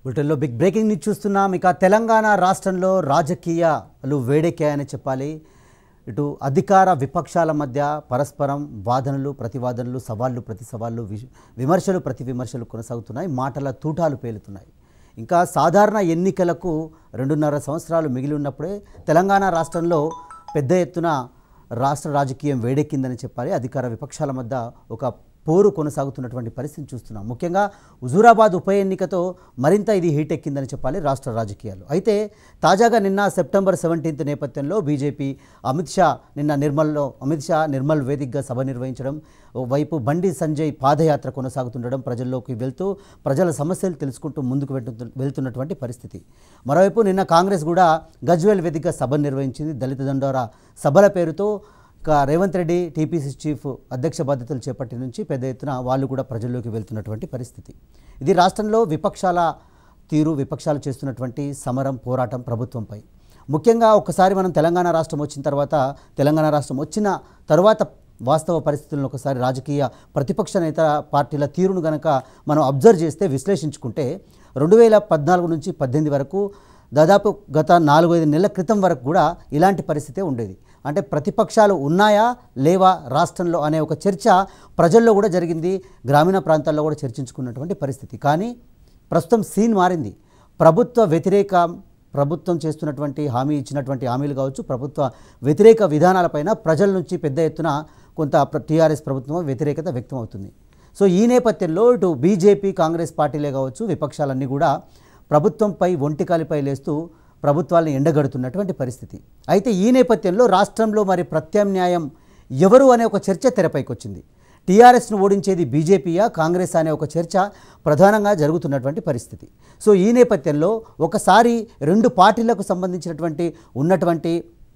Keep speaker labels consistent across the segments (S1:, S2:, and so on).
S1: బులెటిన్లో big breaking news చూస్తున్నాం ఇక తెలంగాణ రాష్ట్రంలో రాజకీయాలు వేడెక్కాయని చెప్పాలి ఇటు అధికార విపక్షాల మధ్య పరస్పరం వాదనలు ప్రతివాదనలు సవాళ్ళు ప్రతి సవాళ్ళు వి- విమర్శలు ప్రతి విమర్శలు కొనసాగుతున్నాయి మాటల తూటాలు పేలుతున్నాయి ఇంకా సాధారణ ఎన్నికలకు రెండున్నర సంవత్సరాలు మిగిలి ఉన్నప్పుడే తెలంగాణ రాష్ట్రంలో పెద్ద ఎత్తున రాష్ట్ర రాజకీయం వేడెక్కిందని చెప్పాలి అధికార విపక్షాల మధ్య ఒక పోరు కొనసాగుతున్నటువంటి పరిస్థితిని చూస్తున్నాం ముఖ్యంగా హుజూరాబాద్ ఉప ఎన్నికతో మరింత ఇది హీట్ ఎక్కిందని చెప్పాలి రాష్ట్ర రాజకీయాలు అయితే తాజాగా నిన్న సెప్టెంబర్ సెవెంటీన్త్ నేపథ్యంలో బీజేపీ అమిత్ షా నిన్న నిర్మల్లో అమిత్ షా నిర్మల్ వేదికగా సభ నిర్వహించడం వైపు బండి సంజయ్ పాదయాత్ర కొనసాగుతుండడం ప్రజల్లోకి వెళ్తూ ప్రజల సమస్యలు తెలుసుకుంటూ ముందుకు వెళ్తు- వెళ్తున్నటువంటి పరిస్థితి మరోవైపు నిన్న కాంగ్రెస్ కూడా గజ్వేల్ వేదికగా సభ నిర్వహించింది దళిత దండోరా సభల పేరుతో ఇక రేవంత్ రెడ్డి టీపీసీ చీఫ్ అధ్యక్ష బాధ్యతలు చేపట్టి నుంచి పెద్ద ఎత్తున వాళ్ళు కూడా ప్రజల్లోకి వెళ్తున్నటువంటి పరిస్థితి ఇది రాష్ట్రంలో విపక్షాల తీరు విపక్షాలు చేస్తున్నటువంటి సమరం పోరాటం ప్రభుత్వంపై ముఖ్యంగా ఒక్కసారి మనం తెలంగాణ రాష్ట్రం వచ్చిన తర్వాత తెలంగాణ రాష్ట్రం వచ్చిన తర్వాత వాస్తవ పరిస్థితులను ఒకసారి రాజకీయ ప్రతిపక్ష నేత పార్టీల తీరును గనక మనం అబ్జర్వ్ చేస్తే విశ్లేషించుకుంటే రెండు వేల పద్నాలుగు నుంచి పద్దెనిమిది వరకు దాదాపు గత నాలుగు ఐదు నెలల క్రితం వరకు కూడా ఇలాంటి పరిస్థితే ఉండేది అంటే ప్రతిపక్షాలు ఉన్నాయా లేవా రాష్ట్రంలో అనే ఒక చర్చ ప్రజల్లో కూడా జరిగింది గ్రామీణ ప్రాంతాల్లో కూడా చర్చించుకున్నటువంటి పరిస్థితి కానీ ప్రస్తుతం సీన్ మారింది ప్రభుత్వ వ్యతిరేక ప్రభుత్వం చేస్తున్నటువంటి హామీ ఇచ్చినటువంటి హామీలు కావచ్చు ప్రభుత్వ వ్యతిరేక విధానాలపైన ప్రజల నుంచి పెద్ద ఎత్తున కొంత టీఆర్ఎస్ ప్రభుత్వం వ్యతిరేకత వ్యక్తం అవుతుంది సో ఈ నేపథ్యంలో ఇటు బీజేపీ కాంగ్రెస్ పార్టీలే కావచ్చు విపక్షాలన్నీ కూడా ప్రభుత్వంపై ఒంటికాలిపై లేస్తూ ప్రభుత్వాలను ఎండగడుతున్నటువంటి పరిస్థితి అయితే ఈ నేపథ్యంలో రాష్ట్రంలో మరి ప్రత్యామ్నాయం ఎవరు అనే ఒక చర్చ తెరపైకి వచ్చింది టీఆర్ఎస్ను ఓడించేది బీజేపీయా కాంగ్రెస్ అనే ఒక చర్చ ప్రధానంగా జరుగుతున్నటువంటి పరిస్థితి సో ఈ నేపథ్యంలో ఒకసారి రెండు పార్టీలకు సంబంధించినటువంటి ఉన్నటువంటి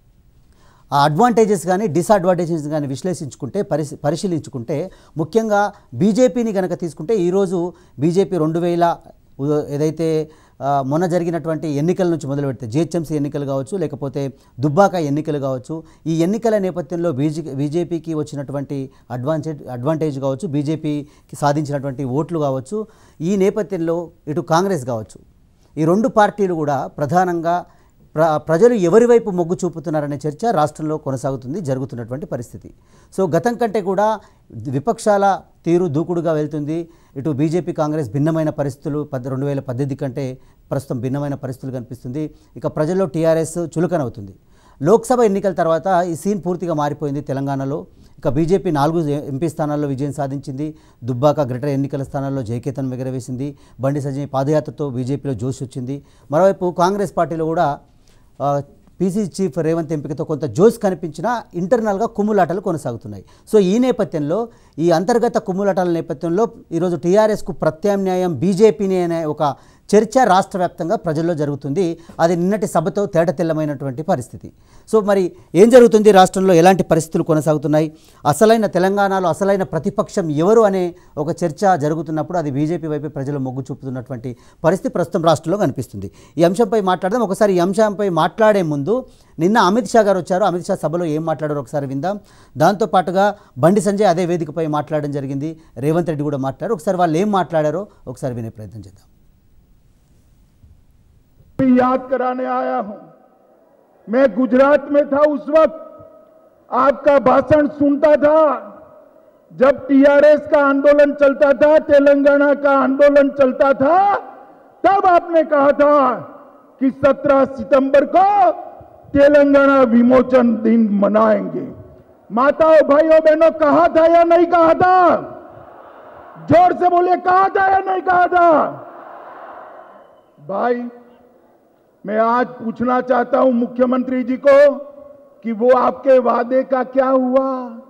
S1: ఆ అడ్వాంటేజెస్ కానీ డిసడ్వాంటేజెస్ కానీ విశ్లేషించుకుంటే పరిశీ పరిశీలించుకుంటే ముఖ్యంగా బీజేపీని కనుక తీసుకుంటే ఈరోజు బీజేపీ రెండు వేల ఉ- ఏదైతే ఆ, మొన్న జరిగినటువంటి ఎన్నికల నుంచి మొదలు పెడితే జిహెచ్ఎంసీ ఎన్నికలు కావచ్చు లేకపోతే దుబ్బాక ఎన్నికలు కావచ్చు ఈ ఎన్నికల నేపథ్యంలో బీజే బీజేపీకి వచ్చినటువంటి అడ్వాంటేజ్ అడ్వాంటేజ్ కావచ్చు బీజేపీకి సాధించినటువంటి ఓట్లు కావచ్చు ఈ నేపథ్యంలో ఇటు కాంగ్రెస్ కావచ్చు ఈ రెండు పార్టీలు కూడా ప్రధానంగా ప్ర ప్రజలు ఎవరి వైపు మొగ్గు చూపుతున్నారనే చర్చ రాష్ట్రంలో కొనసాగుతుంది జరుగుతున్నటువంటి పరిస్థితి సో గతం కంటే కూడా విపక్షాల తీరు దూకుడుగా వెళ్తుంది ఇటు బీజేపీ కాంగ్రెస్ భిన్నమైన పరిస్థితులు పద్ రెండు వేల పద్దెనిమిది కంటే ప్రస్తుతం భిన్నమైన పరిస్థితులు కనిపిస్తుంది ఇక ప్రజల్లో టీఆర్ఎస్ చులకనవుతుంది లోక్సభ ఎన్నికల తర్వాత ఈ సీన్ పూర్తిగా మారిపోయింది తెలంగాణలో ఇక బీజేపీ నాలుగు ఎంపీ స్థానాల్లో విజయం సాధించింది దుబ్బాక గ్రేటర్ ఎన్నికల స్థానాల్లో జయకేతన్ ఎగరవేసింది బండి సంజయ్ పాదయాత్రతో బీజేపీలో జోష్ వచ్చింది మరోవైపు కాంగ్రెస్ పార్టీలో కూడా పీసీ చీఫ్ రేవంత్ ఎంపికతో కొంత జోష్ కనిపించినా ఇంటర్నల్గా కుమ్ములాటలు కొనసాగుతున్నాయి సో ఈ నేపథ్యంలో ఈ అంతర్గత కుమ్ములాటల నేపథ్యంలో ఈరోజు టీఆర్ఎస్కు ప్రత్యామ్నాయం బీజేపీని అనే ఒక చర్చ రాష్ట్ర వ్యాప్తంగా ప్రజల్లో జరుగుతుంది అది నిన్నటి సభతో తేటతెల్లమైనటువంటి పరిస్థితి సో మరి ఏం జరుగుతుంది రాష్ట్రంలో ఎలాంటి పరిస్థితులు కొనసాగుతున్నాయి అసలైన తెలంగాణలో అసలైన ప్రతిపక్షం ఎవరు అనే ఒక చర్చ జరుగుతున్నప్పుడు అది బీజేపీ వైపు ప్రజలు మొగ్గు చూపుతున్నటువంటి పరిస్థితి ప్రస్తుతం రాష్ట్రంలో కనిపిస్తుంది ఈ అంశంపై మాట్లాడదాం ఒకసారి ఈ అంశంపై మాట్లాడే ముందు నిన్న అమిత్ షా గారు వచ్చారు అమిత్ షా సభలో ఏం మాట్లాడారో ఒకసారి విందాం దాంతోపాటుగా బండి సంజయ్ అదే వేదికపై మాట్లాడడం జరిగింది రేవంత్ రెడ్డి కూడా మాట్లాడారు ఒకసారి వాళ్ళు ఏం మాట్లాడారో ఒకసారి వినే ప్రయత్నం చేద్దాం
S2: भी याद कराने आया हूं मैं गुजरात में था उस वक्त आपका भाषण सुनता था जब टीआरएस का आंदोलन चलता था तेलंगाना का आंदोलन चलता था तब आपने कहा था कि 17 सितंबर को तेलंगाना विमोचन दिन मनाएंगे माताओं भाइयों बहनों कहा था या नहीं कहा था जोर से बोलिए कहा था या नहीं कहा था भाई मैं आज पूछना चाहता हूं मुख्यमंत्री जी को कि वो आपके वादे का क्या हुआ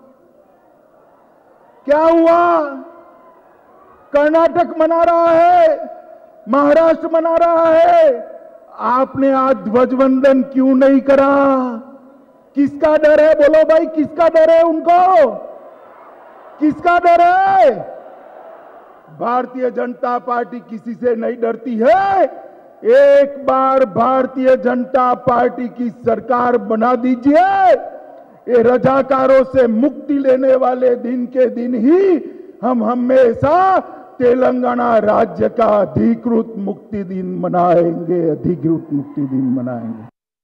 S2: क्या हुआ कर्नाटक मना रहा है महाराष्ट्र मना रहा है आपने आज ध्वजवंदन क्यों नहीं करा किसका डर है बोलो भाई किसका डर है उनको किसका डर है भारतीय जनता पार्टी किसी से नहीं डरती है एक बार भारतीय जनता पार्टी की सरकार बना दीजिए ये रजाकारों से मुक्ति लेने वाले दिन के दिन ही हम हमेशा तेलंगाना राज्य का अधिकृत मुक्ति दिन मनाएंगे अधिकृत मुक्ति दिन मनाएंगे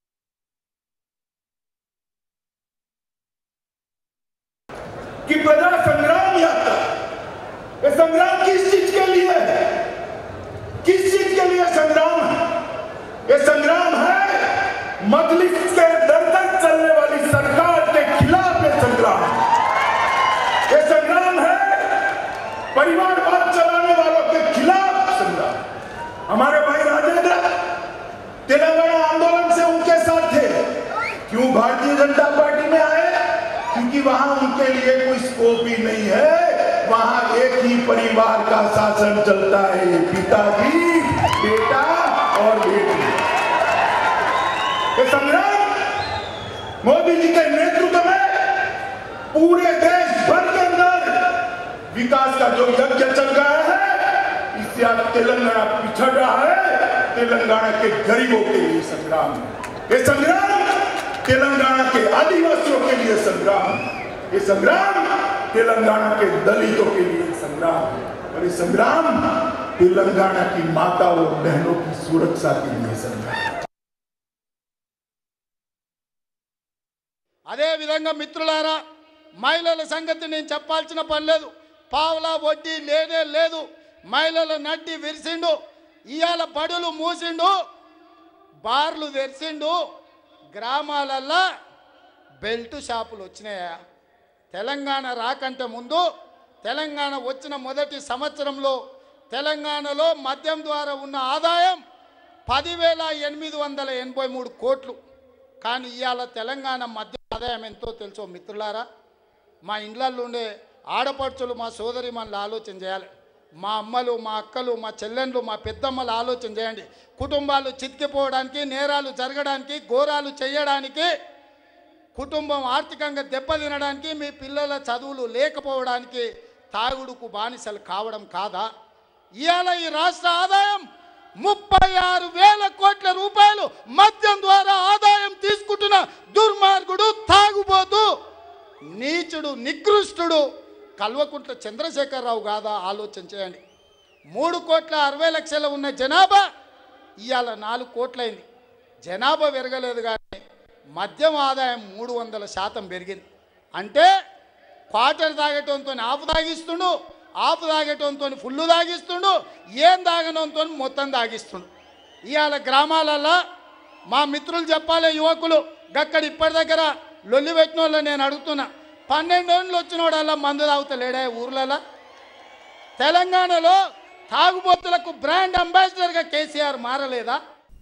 S3: कि प्रजा संग्राम यात्रा ये संग्राम किस चीज के लिए है किस चीज के लिए संग्राम है ये संग्राम है मजलिस के दर तक चलने वाली सरकार के खिलाफ ये संग्राम है ये संग्राम है परिवारवाद चलाने वालों के खिलाफ संग्राम हमारे भाई राजेंद्र तेलंगाना आंदोलन से उनके साथ थे क्यों भारतीय जनता पार्टी में आए क्योंकि वहां उनके लिए कोई स्कोप ही नहीं है वहां एक ही परिवार का शासन चलता है पिताजी बेटा और बेटी ये संग्राम मोदी जी के नेतृत्व में पूरे देश भर के अंदर विकास का जो यज्ञ चल रहा है इससे आज तेलंगाना पिछड़ रहा है तेलंगाना के गरीबों के लिए संग्राम है ये संग्राम तेलंगाना के आदिवासियों के लिए संग्राम है। ये संग्राम तेलंगाना के दलितों के लिए संग्राम है। और ये संग्राम तेलंगाना की माताओं और बहनों की सुरक्षा के लिए संग्राम है।
S4: అదే విధంగా మిత్రులారా మహిళల సంగతి నేను చెప్పాల్సిన పని లేదు పావులా వడ్డీ లేనే లేదు మహిళల నడ్డి విరిసిండు ఇవాళ బడులు మూసిండు బార్లు తెరిచిండు గ్రామాలల్లో బెల్ట్ షాపులు వచ్చినాయా తెలంగాణ రాకంటే ముందు తెలంగాణ వచ్చిన మొదటి సంవత్సరంలో తెలంగాణలో మద్యం ద్వారా ఉన్న ఆదాయం పదివేల ఎనిమిది వందల ఎనభై మూడు కోట్లు కానీ ఇవాళ తెలంగాణ మద్య ఆదాయం ఎంతో తెలుసో మిత్రులారా మా ఇండ్లల్లో ఉండే ఆడపడుచులు మా సోదరి మనల్ని ఆలోచన చేయాలి మా అమ్మలు మా అక్కలు మా చెల్లెండ్లు మా పెద్దమ్మలు ఆలోచన చేయండి కుటుంబాలు చితికిపోవడానికి నేరాలు జరగడానికి ఘోరాలు చేయడానికి కుటుంబం ఆర్థికంగా దెబ్బతినడానికి మీ పిల్లల చదువులు లేకపోవడానికి తాగుడుకు బానిసలు కావడం కాదా ఇవాళ ఈ రాష్ట్ర ఆదాయం ముప్పై ఆరు వేల కోట్ల రూపాయలు మద్యం ద్వారా ఆదాయం తీసుకుంటున్న దుర్మార్గుడు తాగుబోతూ నీచుడు నికృష్టుడు కల్వకుంట్ల చంద్రశేఖరరావు కాదా ఆలోచన చేయండి మూడు కోట్ల అరవై లక్షల ఉన్న జనాభా ఇవాళ నాలుగు కోట్లయింది జనాభా పెరగలేదు కానీ మద్యం ఆదాయం మూడు వందల శాతం పెరిగింది అంటే క్వార్టర్ తాగటంతో ఆపు తాగిస్తుండు ఆపు తాగటంతో ఫుల్ తాగిస్తుండు ఏం తాగడంతో మొత్తం తాగిస్తుండు ఇవాళ గ్రామాలల్లో మా మిత్రులు చెప్పాలి యువకులు గక్కడ ఇప్పటి దగ్గర లొల్లి పెట్టిన వాళ్ళు నేను అడుగుతున్నా పన్నెండేళ్ళు వచ్చినోడల్లా మందు తాగుతలేడా ఊర్లలో తెలంగాణలో తాగుబోతులకు బ్రాండ్ అంబాసిడర్గా కేసీఆర్ మారలేదా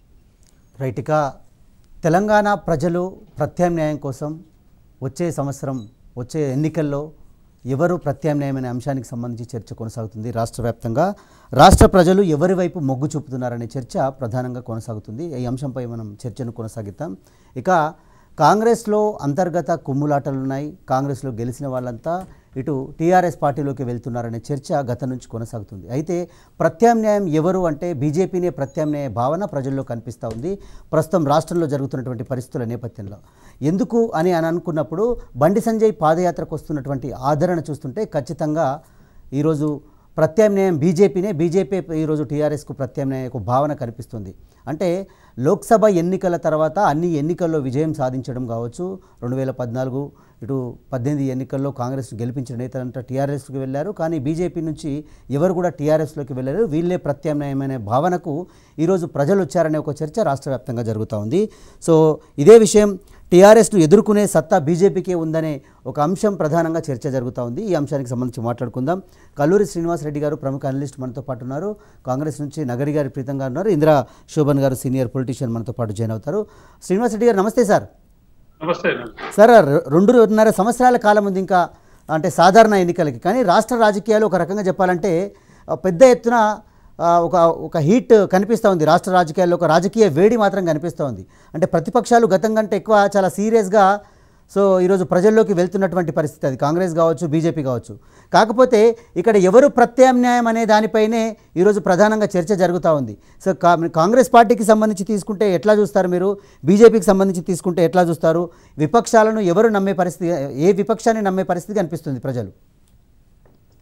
S1: రైట్ ఇక తెలంగాణ ప్రజలు ప్రత్యామ్నాయం కోసం వచ్చే సంవత్సరం వచ్చే ఎన్నికల్లో ఎవరు ప్రత్యామ్నాయం అనే అంశానికి సంబంధించి చర్చ కొనసాగుతుంది రాష్ట్ర వ్యాప్తంగా రాష్ట్ర ప్రజలు ఎవరి వైపు మొగ్గు చూపుతున్నారనే చర్చ ప్రధానంగా కొనసాగుతుంది ఈ అంశంపై మనం చర్చను కొనసాగిద్దాం ఇక కాంగ్రెస్లో అంతర్గత కుమ్ములాటలు ఉన్నాయి కాంగ్రెస్లో గెలిచిన వాళ్ళంతా ఇటు టీఆర్ఎస్ పార్టీలోకి వెళ్తున్నారనే చర్చ గత నుంచి కొనసాగుతుంది అయితే ప్రత్యామ్నాయం ఎవరు అంటే బీజేపీనే ప్రత్యామ్నాయ భావన ప్రజల్లో కనిపిస్తూ ఉంది ప్రస్తుతం రాష్ట్రంలో జరుగుతున్నటువంటి పరిస్థితుల నేపథ్యంలో ఎందుకు అని అని అనుకున్నప్పుడు బండి సంజయ్ పాదయాత్రకు వస్తున్నటువంటి ఆదరణ చూస్తుంటే ఖచ్చితంగా ఈరోజు ప్రత్యామ్నాయం బీజేపీనే బీజేపీ ఈరోజు టీఆర్ఎస్కు ప్రత్యామ్నాయ ఒక భావన కనిపిస్తుంది అంటే లోక్సభ ఎన్నికల తర్వాత అన్ని ఎన్నికల్లో విజయం సాధించడం కావచ్చు రెండు వేల పద్నాలుగు ఇటు పద్దెనిమిది ఎన్నికల్లో కాంగ్రెస్ గెలిపించిన నేతలంతా టీఆర్ఎస్కి వెళ్ళారు కానీ బీజేపీ నుంచి ఎవరు కూడా టీఆర్ఎస్లోకి వెళ్ళారు వీళ్ళే ప్రత్యామ్నాయమైన భావనకు ఈరోజు ప్రజలు వచ్చారనే ఒక చర్చ రాష్ట్ర వ్యాప్తంగా జరుగుతూ ఉంది సో ఇదే విషయం టీఆర్ఎస్ను ఎదుర్కొనే సత్తా బీజేపీకే ఉందనే ఒక అంశం ప్రధానంగా చర్చ జరుగుతూ ఉంది ఈ అంశానికి సంబంధించి మాట్లాడుకుందాం కల్లూరి శ్రీనివాసరెడ్డి గారు ప్రముఖ అనలిస్ట్ మనతో పాటు ఉన్నారు కాంగ్రెస్ నుంచి నగరి గారి ప్రీతం గారు ఉన్నారు ఇందిరా శోభన్ గారు సీనియర్ పొలిటీషియన్ మనతో పాటు జాయిన్ అవుతారు శ్రీనివాసరెడ్డి గారు నమస్తే సార్
S5: నమస్తే
S1: సార్ రె- రెండున్నర సంవత్సరాల కాలం ఉంది ఇంకా అంటే సాధారణ ఎన్నికలకి కానీ రాష్ట్ర రాజకీయాలు ఒక రకంగా చెప్పాలంటే ఆ, పెద్ద ఎత్తున ఆ, ఒక ఒక హీట్ కనిపిస్తూ ఉంది రాష్ట్ర రాజకీయాల్లో ఒక రాజకీయ వేడి మాత్రం కనిపిస్తూ ఉంది అంటే ప్రతిపక్షాలు గతం కంటే ఎక్కువ చాలా సీరియస్గా సో ఈరోజు ప్రజల్లోకి వెళ్తున్నటువంటి పరిస్థితి అది కాంగ్రెస్ కావచ్చు బీజేపీ కావచ్చు కాకపోతే ఇక్కడ ఎవరు ప్రత్యామ్నాయం అనే దానిపైనే ఈరోజు ప్రధానంగా చర్చ జరుగుతూ ఉంది సో కా- కాంగ్రెస్ పార్టీకి సంబంధించి తీసుకుంటే ఎట్లా చూస్తారు మీరు బీజేపీకి సంబంధించి తీసుకుంటే ఎట్లా చూస్తారు విపక్షాలను ఎవరు నమ్మే పరిస్థితి ఏ విపక్షాన్ని నమ్మే పరిస్థితి కనిపిస్తుంది ప్రజలు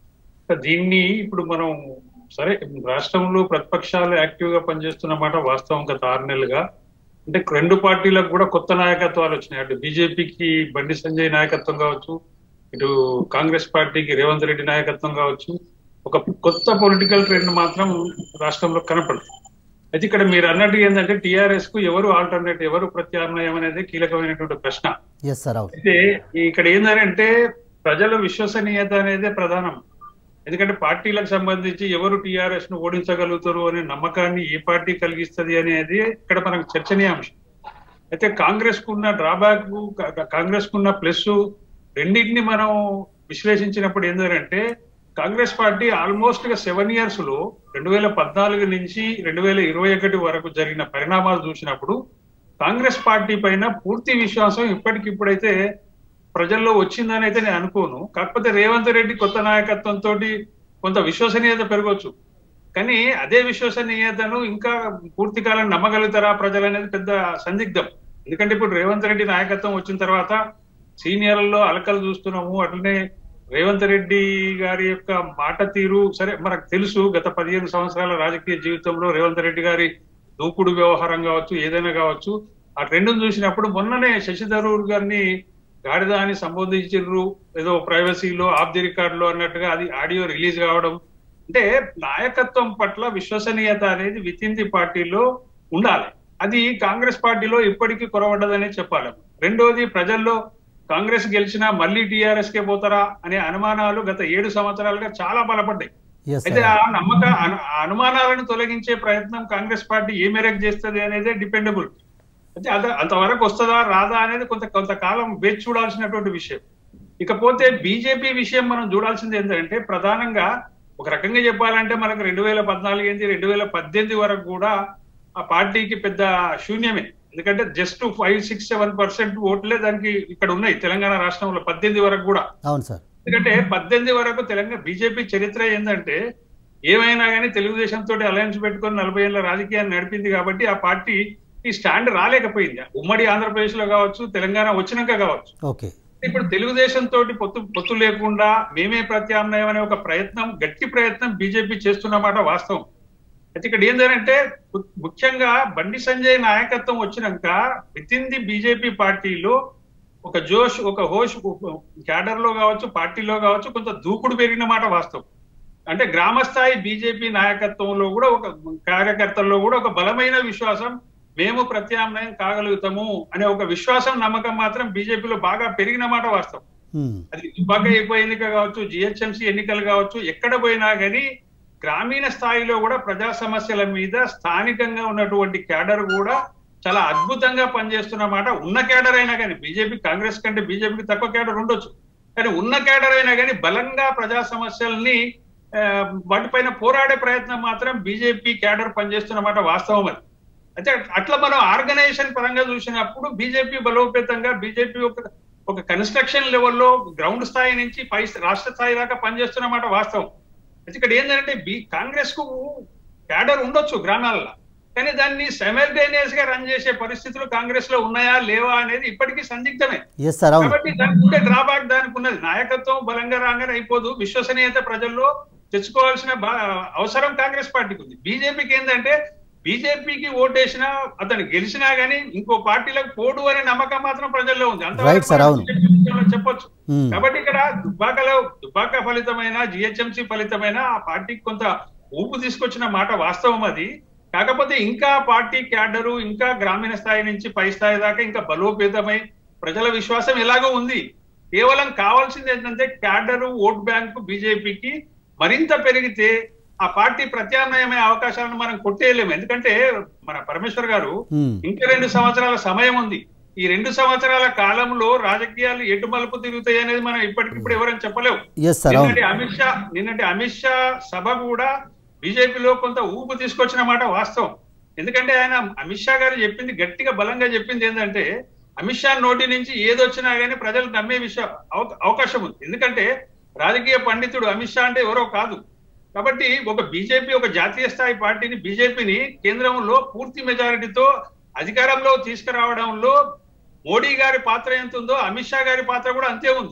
S5: దీన్ని ఇప్పుడు మనం సరే రాష్ట్రంలో ప్రతిపక్షాలు యాక్టివ్ గా పనిచేస్తున్నమాట వాస్తవం గత ఆరు నెలలుగా అంటే రెండు పార్టీలకు కూడా కొత్త నాయకత్వాలు వచ్చినాయి అటు బీజేపీకి బండి సంజయ్ నాయకత్వం కావచ్చు ఇటు కాంగ్రెస్ పార్టీకి రేవంత్ రెడ్డి నాయకత్వం కావచ్చు ఒక కొత్త పొలిటికల్ ట్రెండ్ మాత్రం రాష్ట్రంలో కనపడుతుంది అయితే ఇక్కడ మీరు అన్నట్టు ఏంటంటే టిఆర్ఎస్ కు ఎవరు ఆల్టర్నేట్ ఎవరు ప్రత్యామ్నాయం అనేది కీలకమైనటువంటి ప్రశ్న
S1: ఎస్ సార్ అవును
S5: అయితే ఇక్కడ ఏంటంటే ప్రజల విశ్వసనీయత అనేది ప్రధానం ఎందుకంటే పార్టీలకు సంబంధించి ఎవరు టిఆర్ఎస్ ను ఓడించగలుగుతారు అనే నమ్మకాన్ని ఏ పార్టీ కలిగిస్తుంది అనేది ఇక్కడ మనకు చర్చనీయాంశం అయితే కాంగ్రెస్ కున్న డ్రాబ్యాక్ కాంగ్రెస్ కున్న ప్లస్ రెండింటిని మనం విశ్లేషించినప్పుడు ఏంటంటే కాంగ్రెస్ పార్టీ ఆల్మోస్ట్ గా సెవెన్ ఇయర్స్ లో రెండు వేల పద్నాలుగు నుంచి రెండు వేల ఇరవై ఒకటి వరకు జరిగిన పరిణామాలు చూసినప్పుడు కాంగ్రెస్ పార్టీ పైన పూర్తి విశ్వాసం ఇప్పటికిప్పుడైతే ప్రజల్లో వచ్చిందని అయితే నేను అనుకోను కాకపోతే రేవంత్ రెడ్డి కొత్త నాయకత్వంతో కొంత విశ్వసనీయత పెరగవచ్చు కానీ అదే విశ్వసనీయతను ఇంకా పూర్తి కాలం నమ్మగలుగుతారా ప్రజలు అనేది పెద్ద సందిగ్ధం ఎందుకంటే ఇప్పుడు రేవంత్ రెడ్డి నాయకత్వం వచ్చిన తర్వాత సీనియర్లలో అలకలు చూస్తున్నాము అట్లనే రేవంత్ రెడ్డి గారి యొక్క మాట తీరు సరే మనకు తెలుసు గత పదిహేను సంవత్సరాల రాజకీయ జీవితంలో రేవంత్ రెడ్డి గారి దూకుడు వ్యవహారం కావచ్చు ఏదైనా కావచ్చు ఆ రెండును చూసినప్పుడు మొన్ననే శశి థరూర్ గారిని గాడిద అని సంబోధించారు ఏదో ప్రైవసీలో ఆఫ్ ది రికార్డులో అన్నట్టుగా అది ఆడియో రిలీజ్ కావడం అంటే నాయకత్వం పట్ల విశ్వసనీయత అనేది విత్ ఇన్ ది పార్టీలో ఉండాలి అది కాంగ్రెస్ పార్టీలో ఇప్పటికీ కొరవడ్డదనే చెప్పాలి రెండోది ప్రజల్లో కాంగ్రెస్ గెలిచినా మళ్ళీ టీఆర్ఎస్ కే పోతారా అనే అనుమానాలు గత ఏడు సంవత్సరాలుగా చాలా బలపడ్డాయి
S1: ఎస్
S5: అయితే
S1: సార్
S5: ఆ నమ్మక అను- ఆ అనుమానాలను తొలగించే ప్రయత్నం కాంగ్రెస్ పార్టీ ఏ మేరకు చేస్తుంది అనేది డిపెండబుల్ అయితే అద అంతవరకు వస్తుందా రాదా అనేది కొంత కొంతకాలం వేచి చూడాల్సినటువంటి విషయం ఇకపోతే బీజేపీ విషయం మనం చూడాల్సింది ఏంటంటే ప్రధానంగా ఒక రకంగా చెప్పాలంటే మనకు రెండు వేల పద్నాలుగు ఏంటి రెండు వేల పద్దెనిమిది వరకు కూడా ఆ పార్టీకి పెద్ద శూన్యమే ఎందుకంటే just five six seven percent ఓట్లే దానికి ఇక్కడ ఉన్నాయి తెలంగాణ రాష్ట్రంలో పద్దెనిమిది వరకు కూడా
S1: అవును సార్
S5: ఎందుకంటే పద్దెనిమిది వరకు తెలంగాణ బీజేపీ చరిత్ర ఏంటంటే ఏమైనా కానీ తెలుగుదేశం తోటి అలయన్స్ పెట్టుకొని నలభై ఏళ్ళ రాజకీయాన్ని నడిపింది కాబట్టి ఆ పార్టీ ఈ స్టాండ్ రాలేకపోయింది ఉమ్మడి ఆంధ్రప్రదేశ్ లో కావచ్చు తెలంగాణ వచ్చినాక కావచ్చు
S1: ఓకే
S5: ఇప్పుడు తెలుగుదేశం తోటి పొత్తు పొత్తు లేకుండా మేమే ప్రత్యామ్నాయం అనే ఒక ప్రయత్నం గట్టి ప్రయత్నం బీజేపీ చేస్తున్నమాట వాస్తవం అయితే ఇక్కడ ఏంటంటే ము- ముఖ్యంగా బండి సంజయ్ నాయకత్వం వచ్చినాక విత్ ఇన్ ది బీజేపీ పార్టీలో ఒక జోష్ ఒక హోష్ క్యాడర్ లో కావచ్చు పార్టీలో కావచ్చు కొంత దూకుడు పెరిగిన మాట వాస్తవం అంటే గ్రామ స్థాయి బీజేపీ నాయకత్వంలో కూడా ఒక కార్యకర్తల్లో కూడా ఒక బలమైన విశ్వాసం మేము ప్రత్యామ్నాయం కాగలుగుతాము అనే ఒక విశ్వాసం నమ్మకం మాత్రం బీజేపీలో బాగా పెరిగిన మాట వాస్తవం
S1: హ్మ్.
S5: అది దుబ్బాక ఉప ఎన్నిక కావచ్చు జిహెచ్ఎంసీ ఎన్నికలు కావచ్చు ఎక్కడ పోయినా కానీ గ్రామీణ స్థాయిలో కూడా ప్రజా సమస్యల మీద స్థానికంగా ఉన్నటువంటి క్యాడర్ కూడా చాలా అద్భుతంగా పనిచేస్తున్న మాట ఉన్న క్యాడర్ అయినా కానీ బీజేపీ కాంగ్రెస్ కంటే బీజేపీకి తక్కువ క్యాడర్ ఉండొచ్చు కానీ ఉన్న క్యాడర్ అయినా కానీ బలంగా ప్రజా సమస్యల్ని ఆ, వాటిపైన పోరాడే ప్రయత్నం మాత్రం బీజేపీ క్యాడర్ పనిచేస్తున్న మాట వాస్తవం అది అయితే అట్లా మనం ఆర్గనైజేషన్ పరంగా చూసినప్పుడు బీజేపీ బలోపేతంగా బీజేపీ ఒక ఒక కన్స్ట్రక్షన్ లెవెల్లో గ్రౌండ్ స్థాయి నుంచి పై రాష్ట్ర స్థాయి దాకా పనిచేస్తున్నమాట వాస్తవం అయితే ఇక్కడ ఏంటంటే బి కాంగ్రెస్ కు క్యాడర్ ఉండొచ్చు గ్రామాలలో కానీ దాన్ని సెమెల్టేనియస్ గా రన్ చేసే పరిస్థితులు కాంగ్రెస్ లో ఉన్నాయా లేవా అనేది ఇప్పటికీ సందిగ్ధమే
S1: ఎస్ సార్ అవును
S5: కాబట్టి దానికి ఉండే డ్రాబ్యాక్ దానికి ఉన్నది నాయకత్వం బలంగా రాగానే అయిపోదు విశ్వసనీయత ప్రజల్లో తెచ్చుకోవాల్సిన బా- అవసరం కాంగ్రెస్ పార్టీకి ఉంది బీజేపీకి ఏంటంటే బీజేపీకి ఓటేసినా అతను గెలిచినా గానీ ఇంకో పార్టీలకు పోడు అనే నమ్మకం మాత్రం ప్రజల్లో ఉంది
S1: Right, sir, అవును.
S5: అంతవరకు చెప్పొచ్చు
S1: హ్మ్.
S5: కాబట్టి ఇక్కడ దుబ్బాకలో దుబ్బాక ఫలితమైన జిహెచ్ఎంసీ ఫలితమైన ఆ పార్టీకి కొంత ఊపు తీసుకొచ్చిన మాట వాస్తవం అది కాకపోతే ఇంకా పార్టీ క్యాడరు ఇంకా గ్రామీణ స్థాయి నుంచి పై స్థాయి దాకా ఇంకా బలోపేతమై ప్రజల విశ్వాసం ఎలాగో ఉంది కేవలం కావాల్సింది ఏంటంటే క్యాడరు ఓట్ బ్యాంకు బీజేపీకి మరింత పెరిగితే ఆ పార్టీ ప్రత్యామ్నాయమయ్యే అవకాశాలను మనం కొట్టేయలేము ఎందుకంటే మన పరమేశ్వర్ గారు
S1: హ్మ్.
S5: ఇంకా రెండు సంవత్సరాల సమయం ఉంది ఈ రెండు సంవత్సరాల కాలంలో రాజకీయాలు ఎటు మలుపు తిరుగుతాయి అనేది మనం ఇప్పటికిప్పుడు ఎవరైనా చెప్పలేవు
S1: ఎస్ సార్ అవును
S5: నిన్నటి అమిత్ షా నిన్నటి అమిత్ షా సభ కూడా బీజేపీలో కొంత ఊపు తీసుకొచ్చిన మాట వాస్తవం ఎందుకంటే ఆయన అమిత్ షా గారు చెప్పింది గట్టిగా బలంగా చెప్పింది ఏంటంటే అమిత్ షా నోటి నుంచి ఏదొచ్చినా గానీ ప్రజలు నమ్మే విషయం అవ- అవకాశం ఉంది ఎందుకంటే రాజకీయ పండితుడు అమిత్ షా అంటే ఎవరో కాదు కాబట్టి ఒక బీజేపీ ఒక జాతీయ స్థాయి పార్టీని బీజేపీని కేంద్రంలో పూర్తి మెజారిటీతో అధికారంలో తీసుకురావడంలో మోడీ గారి పాత్ర ఎంత ఉందో అమిత్ షా గారి పాత్ర కూడా అంతే ఉంది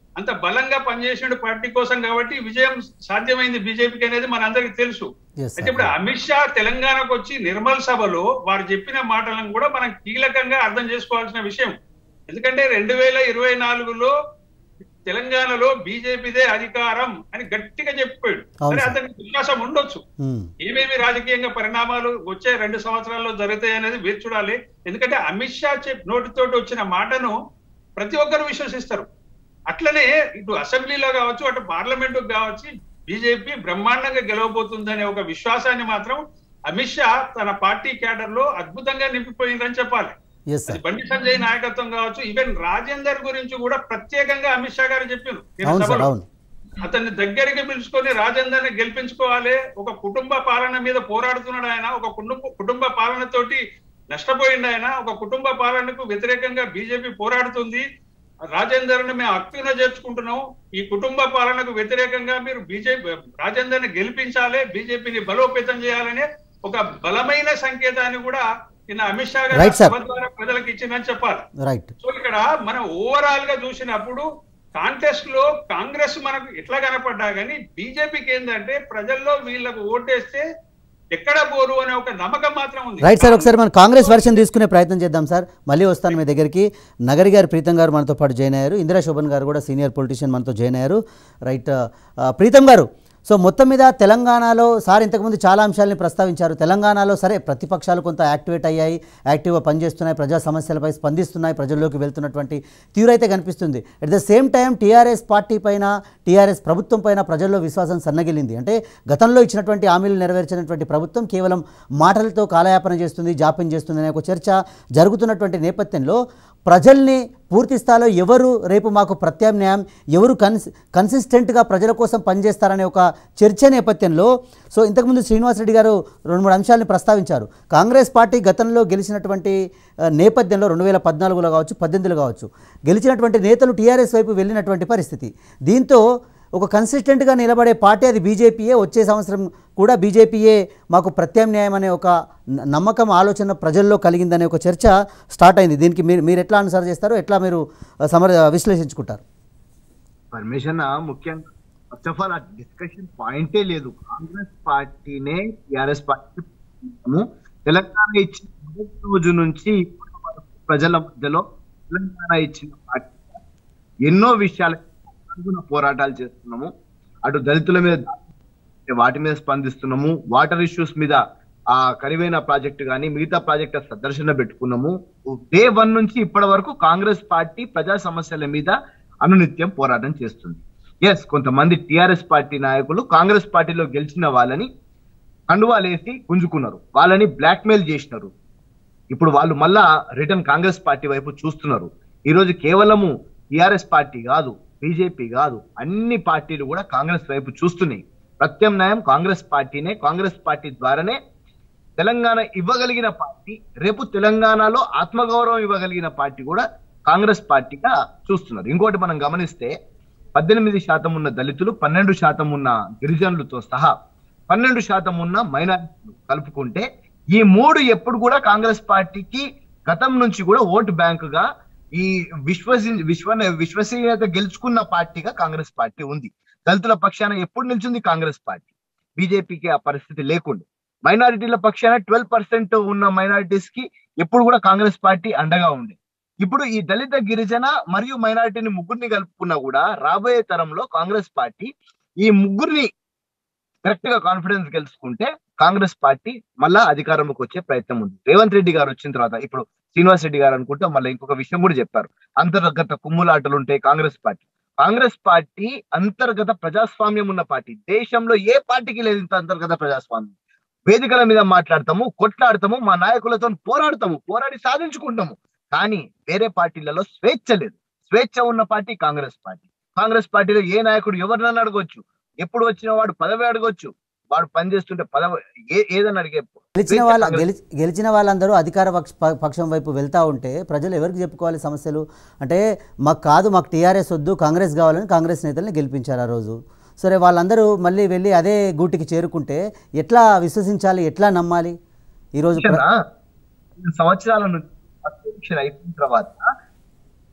S5: అంత బలంగా పనిచేసిన పార్టీ కోసం కాబట్టి విజయం సాధ్యమైంది బీజేపీకి అనేది మనందరికీ తెలుసు
S1: Yes,
S5: అయితే ఇప్పుడు అమిత్ షా తెలంగాణకు వచ్చి నిర్మల్ సభలో వారు చెప్పిన మాటలను కూడా మనం కీలకంగా అర్థం చేసుకోవాల్సిన విషయం ఎందుకంటే రెండు వేల ఇరవై నాలుగులో తెలంగాణలో బీజేపీదే అధికారం అని గట్టిగా చెప్పాడు
S1: అవును
S5: సరే
S1: సార్.
S5: అతనికి విశ్వాసం ఉండొచ్చు
S1: ఉమ్,
S5: ఏమేమి రాజకీయంగా పరిణామాలు వచ్చే రెండు సంవత్సరాల్లో జరుగుతాయి అనేది వేచి చూడాలి ఎందుకంటే అమిత్ షా చెప్ నోటితోటి వచ్చిన మాటను ప్రతి ఒక్కరు విశ్వసిస్తారు అట్లనే ఇటు అసెంబ్లీలో కావచ్చు అటు పార్లమెంట్ కావచ్చు బీజేపీ బ్రహ్మాండంగా గెలవబోతుందనే ఒక విశ్వాసాన్ని మాత్రం అమిత్ షా తన పార్టీ క్యాడర్ లో అద్భుతంగా నింపిపోయిందని చెప్పాలి
S1: ఎస్
S5: అది
S1: సార్
S5: బండి సంజయ్ నాయకత్వం కావచ్చు ఈవెన్ రాజేందర్ గురించి కూడా ప్రత్యేకంగా అమిత్ షా గారు చెప్పారు నిన్న
S1: అవును సార్
S5: సభలో.
S1: అవును
S5: అతన్ని దగ్గరికి పిలుచుకొని రాజేందర్ని గెలిపించుకోవాలి ఒక కుటుంబ పాలన మీద పోరాడుతున్నాడు ఆయన ఒక కుటుంబ కుటుంబ పాలనతోటి నష్టపోయిండు ఆయన ఒక కుటుంబ పాలనకు వ్యతిరేకంగా బీజేపీ పోరాడుతుంది రాజేందర్ని మేము అక్తిన చేర్చుకుంటున్నాం ఈ కుటుంబ పాలనకు వ్యతిరేకంగా మీరు బీజేపీ రాజేందర్ని గెలిపించాలి బీజేపీని బలోపేతం చేయాలనే ఒక బలమైన సంకేతాన్ని కూడా నిన్న అమిత్ షా గారు
S1: Right, sir.
S5: సభ ద్వారా ప్రజలకు ఇచ్చిందని చెప్పాలి
S1: రైట్
S5: సో ఇక్కడ మనం ఓవరాల్ గా చూసినప్పుడు కాంటెస్ట్ లో కాంగ్రెస్ మనకు ఎట్లా కనపడ్డా కానీ బీజేపీకి ఏంటంటే ప్రజల్లో వీళ్ళకు ఓటేస్తే ఎక్కడ పోరు అనే ఒక నమ్మకం మాత్రం ఉంది
S1: రైట్ సార్ ఒకసారి మనం కాంగ్రెస్ వర్షన్ తీసుకునే ప్రయత్నం చేద్దాం సార్ మళ్ళీ వస్తాను మీ దగ్గరికి నగరి గారు ప్రీతం గారు మనతో పాటు జాయిన్ అయ్యారు ఇందిరా శోభన్ గారు కూడా సీనియర్ పొలిటీషియన్ మనతో జాయిన్ అయ్యారు రైట్ ఆ, ప్రీతం గారు సో మొత్తం మీద తెలంగాణలో సార్ ఇంతకుముందు చాలా అంశాలని ప్రస్తావించారు తెలంగాణలో సరే ప్రతిపక్షాలు కొంత యాక్టివేట్ అయ్యాయి యాక్టివ్గా పనిచేస్తున్నాయి ప్రజా సమస్యలపై స్పందిస్తున్నాయి ప్రజల్లోకి వెళ్తున్నటువంటి తీవ్రైతే కనిపిస్తుంది at the same time TRS party పైన టీఆర్ఎస్ ప్రభుత్వం పైన ప్రజల్లో విశ్వాసం సన్నగిలింది అంటే గతంలో ఇచ్చినటువంటి హామీలు నెరవేర్చినటువంటి ప్రభుత్వం కేవలం మాటలతో కాలయాపన చేస్తుంది జాప్యం చేస్తుంది అనే ఒక చర్చ జరుగుతున్నటువంటి నేపథ్యంలో ప్రజల్ని పూర్తి స్థాయిలో ఎవరు రేపు మాకు ప్రత్యామ్నాయం ఎవరు కన్స్ కన్సిస్టెంట్గా ప్రజల కోసం పనిచేస్తారనే ఒక చర్చ నేపథ్యంలో సో ఇంతకుముందు శ్రీనివాసరెడ్డి గారు రెండు మూడు అంశాలని ప్రస్తావించారు కాంగ్రెస్ పార్టీ గతంలో గెలిచినటువంటి ఆ, నేపథ్యంలో రెండు వేల పద్నాలుగులో కావచ్చు పద్దెనిమిదిలో కావచ్చు గెలిచినటువంటి నేతలు టీఆర్ఎస్ వైపు వెళ్ళినటువంటి పరిస్థితి దీంతో ఒక కన్సిస్టెంట్గా నిలబడే పార్టీ అది బీజేపీయే వచ్చే సంవత్సరం కూడా బీజేపీయే మాకు ప్రత్యామ్నాయం అనే ఒక న- నమ్మకం ఆలోచన ప్రజల్లో కలిగిందనే ఒక చర్చ స్టార్ట్ అయింది దీనికి మీరు మీరు ఎట్లా అనుసరి చేస్తారు ఎట్లా మీరు ఆ, సమర విశ్లేషించుకుంటారు
S6: పర్మిషన్ ముఖ్యంగా ఫస్ట్ ఆఫ్ ఆల్ ఆ డిస్కషన్ పాయింటే లేదు కాంగ్రెస్ పార్టీనే టిఆర్ఎస్ పార్టీ మేము తెలంగాణ ఇచ్చిన మొదటి రోజు నుంచి ఇప్పటి వరకు ప్రజల మధ్యలో తెలంగాణ ఇచ్చిన పార్టీ ఎన్నో విషయాల అనుగుణ పోరాటాలు చేస్తున్నాము అటు దళితుల మీద దాడి, వాటి మీద స్పందిస్తున్నాము వాటర్ ఇష్యూస్ మీద ఆ కరివైన ప్రాజెక్టు కానీ మిగతా ప్రాజెక్ట్ సందర్శన పెట్టుకున్నాము డే వన్ నుంచి ఇప్పటి వరకు కాంగ్రెస్ పార్టీ ప్రజా సమస్యల మీద అనునిత్యం పోరాటం చేస్తుంది ఎస్ కొంతమంది టిఆర్ఎస్ పార్టీ నాయకులు కాంగ్రెస్ పార్టీలో గెలిచిన వాళ్ళని కండువాలేసి గుంజుకున్నారు వాళ్ళని బ్లాక్మెయిల్ చేసినారు ఇప్పుడు వాళ్ళు మళ్ళా రిటర్న్ కాంగ్రెస్ పార్టీ వైపు చూస్తున్నారు ఈ రోజు కేవలము టిఆర్ఎస్ పార్టీ కాదు బీజేపీ కాదు అన్ని పార్టీలు కూడా కాంగ్రెస్ వైపు చూస్తున్నాయి ప్రత్యామ్నాయం కాంగ్రెస్ పార్టీనే కాంగ్రెస్ పార్టీ ద్వారానే తెలంగాణ ఇవ్వగలిగిన పార్టీ రేపు తెలంగాణలో ఆత్మగౌరవం ఇవ్వగలిగిన పార్టీ కూడా కాంగ్రెస్ పార్టీగా చూస్తున్నారు ఇంకోటి మనం గమనిస్తే పద్దెనిమిది శాతం ఉన్న దళితులు పన్నెండు శాతం ఉన్న గిరిజనులతో సహా పన్నెండు శాతం ఉన్న మైనారిటీలు కలుపుకుంటే ఈ మూడు ఎప్పుడు కూడా కాంగ్రెస్ పార్టీకి గతం నుంచి కూడా ఓటు బ్యాంకుగా ఈ విశ్వసి విశ్వ విశ్వసనీయత గెలుచుకున్న పార్టీగా కాంగ్రెస్ పార్టీ ఉంది దళితుల పక్షాన ఎప్పుడు నిలిచింది కాంగ్రెస్ పార్టీ బీజేపీకి ఆ పరిస్థితి లేకుండా మైనారిటీల పక్షాన ట్వెల్వ్ పర్సెంట్ ఉన్న మైనారిటీస్ కి ఎప్పుడు కూడా కాంగ్రెస్ పార్టీ అండగా ఉంది ఇప్పుడు ఈ దళిత గిరిజన మరియు మైనారిటీని ముగ్గురిని కలుపుకున్నా కూడా రాబోయే తరంలో కాంగ్రెస్ పార్టీ ఈ ముగ్గురిని కరెక్ట్ గా కాన్ఫిడెన్స్ గెలుచుకుంటే కాంగ్రెస్ పార్టీ మళ్ళా అధికారంలోకి వచ్చే ప్రయత్నం ఉంది రేవంత్ రెడ్డి గారు వచ్చిన తర్వాత ఇప్పుడు శ్రీనివాస్ రెడ్డి గారు అనుకుంటే మళ్ళీ ఇంకొక విషయం కూడా చెప్పారు అంతర్గత కుమ్ములాటలు ఉంటాయి కాంగ్రెస్ పార్టీ కాంగ్రెస్ పార్టీ అంతర్గత ప్రజాస్వామ్యం ఉన్న పార్టీ దేశంలో ఏ పార్టీకి లేదు ఇంత అంతర్గత ప్రజాస్వామ్యం వేదికల మీద మాట్లాడతాము కొట్లాడతాము మా నాయకులతో పోరాడతాము పోరాడి సాధించుకుంటాము కానీ వేరే పార్టీలలో స్వేచ్ఛ లేదు స్వేచ్ఛ ఉన్న పార్టీ కాంగ్రెస్ పార్టీ కాంగ్రెస్ పార్టీలో ఏ నాయకుడు ఎవరినన్నా అడగొచ్చు ఎప్పుడు వచ్చిన వాడు పదవి అడగొచ్చు వాడు పనిచేస్తుంటే పదవి ఏ ఏదని అడిగే
S1: గెలిచిన వాళ్ళ
S6: కాంగ్రెస్
S1: గెలి గెలిచిన వాళ్ళందరూ అధికార పక్ష ప- పక్షం వైపు వెళ్తూ ఉంటే ప్రజలు ఎవరికి చెప్పుకోవాలి సమస్యలు అంటే మాకు కాదు మాకు టీఆర్ఎస్ వద్దు కాంగ్రెస్ కావాలని కాంగ్రెస్ నేతల్ని గెలిపించారు ఆ రోజు సరే వాళ్ళందరూ మళ్ళీ వెళ్ళి అదే గూటికి చేరుకుంటే ఎట్లా విశ్వసించాలి ఎట్లా నమ్మాలి ఈరోజు ప్ర-
S6: ఎలక్షన్ సంవత్సరాల నుంచి ఎలక్షన్ అయిపోయిన తర్వాత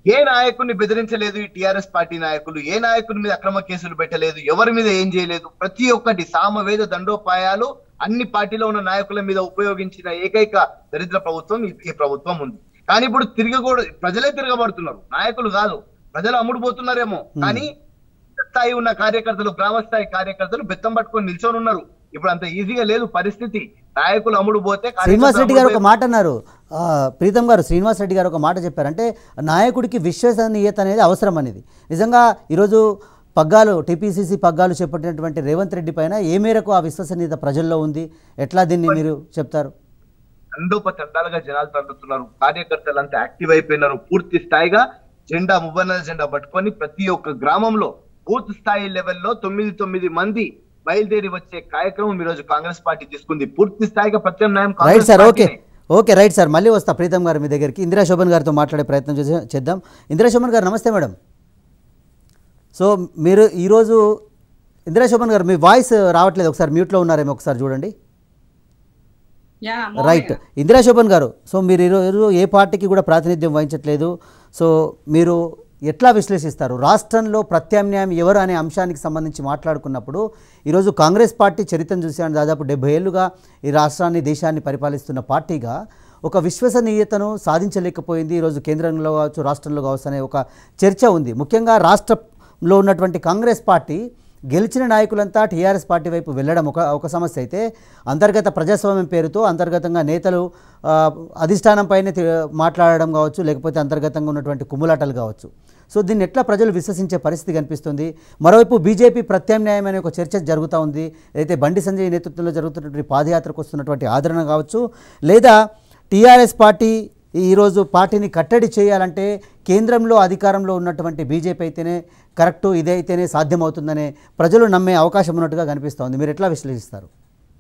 S6: ఏ నాయకుడిని బెదిరించలేదు ఈ టిఆర్ఎస్ పార్టీ నాయకులు ఏ నాయకుడి మీద అక్రమ కేసులు పెట్టలేదు ఎవరి మీద ఏం చేయలేదు ప్రతి ఒక్కటి సామవేద దండోపాయాలు అన్ని పార్టీలో ఉన్న నాయకుల మీద ఉపయోగించిన ఏకైక దరిద్ర ప్రభుత్వం ఈ- ఈ ప్రభుత్వం ఉంది కానీ ఇప్పుడు తిరగకూడదు ప్రజలే తిరగబడుతున్నారు నాయకులు కాదు ప్రజలు అమ్ముడుపోతున్నారేమో కానీ స్థాయి ఉన్న కార్యకర్తలు గ్రామ స్థాయి కార్యకర్తలు బెత్తం పట్టుకొని నిల్చొని ఉన్నారు ఇప్పుడు అంత ఈజీగా లేదు పరిస్థితి నాయకులు అమ్ముడు పోతే
S1: శ్రీనివాస్ రెడ్డి గారు ఒక
S6: కార్యకర్తలు
S1: మాట అన్నారు ఆ, ప్రీతం గారు శ్రీనివాస్ రెడ్డి గారు ఒక మాట చెప్పారు అంటే నాయకుడికి విశ్వసనీయత అనేది అవసరం అనేది నిజంగా ఈరోజు పగ్గాలు టీపీసీసీ పగ్గాలు చేపట్టినటువంటి రేవంత్ రెడ్డి పైన ఏ మేరకు ఆ విశ్వసనీయత ప్రజల్లో ఉంది ఎట్లా దీన్ని మీరు చెప్తారు
S6: తండోపతండాలుగా జనాలు తండుతున్నారు కార్యకర్తలు అంతా యాక్టివ్ అయిపోయినారు పూర్తి స్థాయిగా జెండా మువ్వన్న జెండా పట్టుకొని ప్రతి ఒక్క గ్రామంలో బూత్ స్థాయి లెవెల్లో తొమ్మిది తొమ్మిది మంది బయలుదేరి వచ్చే కార్యక్రమం ఈ రోజు కాంగ్రెస్ పార్టీ తీసుకుంది పూర్తి స్థాయిగా ప్రత్యామ్నాయం
S1: రైట్
S6: కాంగ్రెస్
S1: సార్ ఓకే
S6: పార్టీనే.
S1: ఓకే రైట్ సార్ మళ్ళీ వస్తా ప్రీతం గారు మీ దగ్గరికి ఇందిరా శోభన్ గారితో మాట్లాడే ప్రయత్నం చేసే చేద్దాం ఇందిరా శోభన్ గారు నమస్తే మేడం సో మీరు ఈరోజు ఇందిరా శోభన్ గారు మీ వాయిస్ రావట్లేదు ఒకసారి మ్యూట్లో ఉన్నారేమో ఒకసారి చూడండి
S7: యా
S1: రైట్ ఇందిరా శోభన్ గారు సో మీరు ఈరోజు ఏ పార్టీకి కూడా ప్రాతినిధ్యం వహించట్లేదు సో మీరు ఎట్లా విశ్లేషిస్తారు రాష్ట్రంలో ప్రత్యామ్నాయం ఎవరు అనే అంశానికి సంబంధించి మాట్లాడుకున్నప్పుడు ఈరోజు కాంగ్రెస్ పార్టీ చరిత్రను చూసాను దాదాపు డెబ్బై ఏళ్ళుగా ఈ రాష్ట్రాన్ని దేశాన్ని పరిపాలిస్తున్న పార్టీగా ఒక విశ్వసనీయతను సాధించలేకపోయింది ఈరోజు కేంద్రంలో కావచ్చు రాష్ట్రంలో కావచ్చు అనే ఒక చర్చ ఉంది ముఖ్యంగా రాష్ట్రంలో ఉన్నటువంటి కాంగ్రెస్ పార్టీ గెలిచిన నాయకులంతా టీఆర్ఎస్ పార్టీ వైపు వెళ్ళడం ఒక ఒక సమస్య అయితే అంతర్గత ప్రజాస్వామ్యం పేరుతో అంతర్గతంగా నేతలు ఆ, అధిష్టానంపైనే తి- మాట్లాడడం కావచ్చు లేకపోతే అంతర్గతంగా ఉన్నటువంటి కుమ్ములాటలు కావచ్చు సో దీన్ని ఎట్లా ప్రజలు విశ్వసించే పరిస్థితి కనిపిస్తుంది మరోవైపు బీజేపీ ప్రత్యామ్నాయం అనే ఒక చర్చ జరుగుతూ ఉంది అయితే బండి సంజయ్ నేతృత్వంలో జరుగుతున్నటువంటి పాదయాత్రకు వస్తున్నటువంటి ఆదరణ కావచ్చు లేదా టీఆర్ఎస్ పార్టీ ఈరోజు పార్టీని కట్టడి చేయాలంటే కేంద్రంలో అధికారంలో ఉన్నటువంటి బీజేపీ అయితేనే కరెక్టు ఇదే అయితేనే సాధ్యమవుతుందనే ప్రజలు నమ్మే అవకాశం ఉన్నట్టుగా కనిపిస్తోంది మీరు ఎట్లా విశ్లేషిస్తారు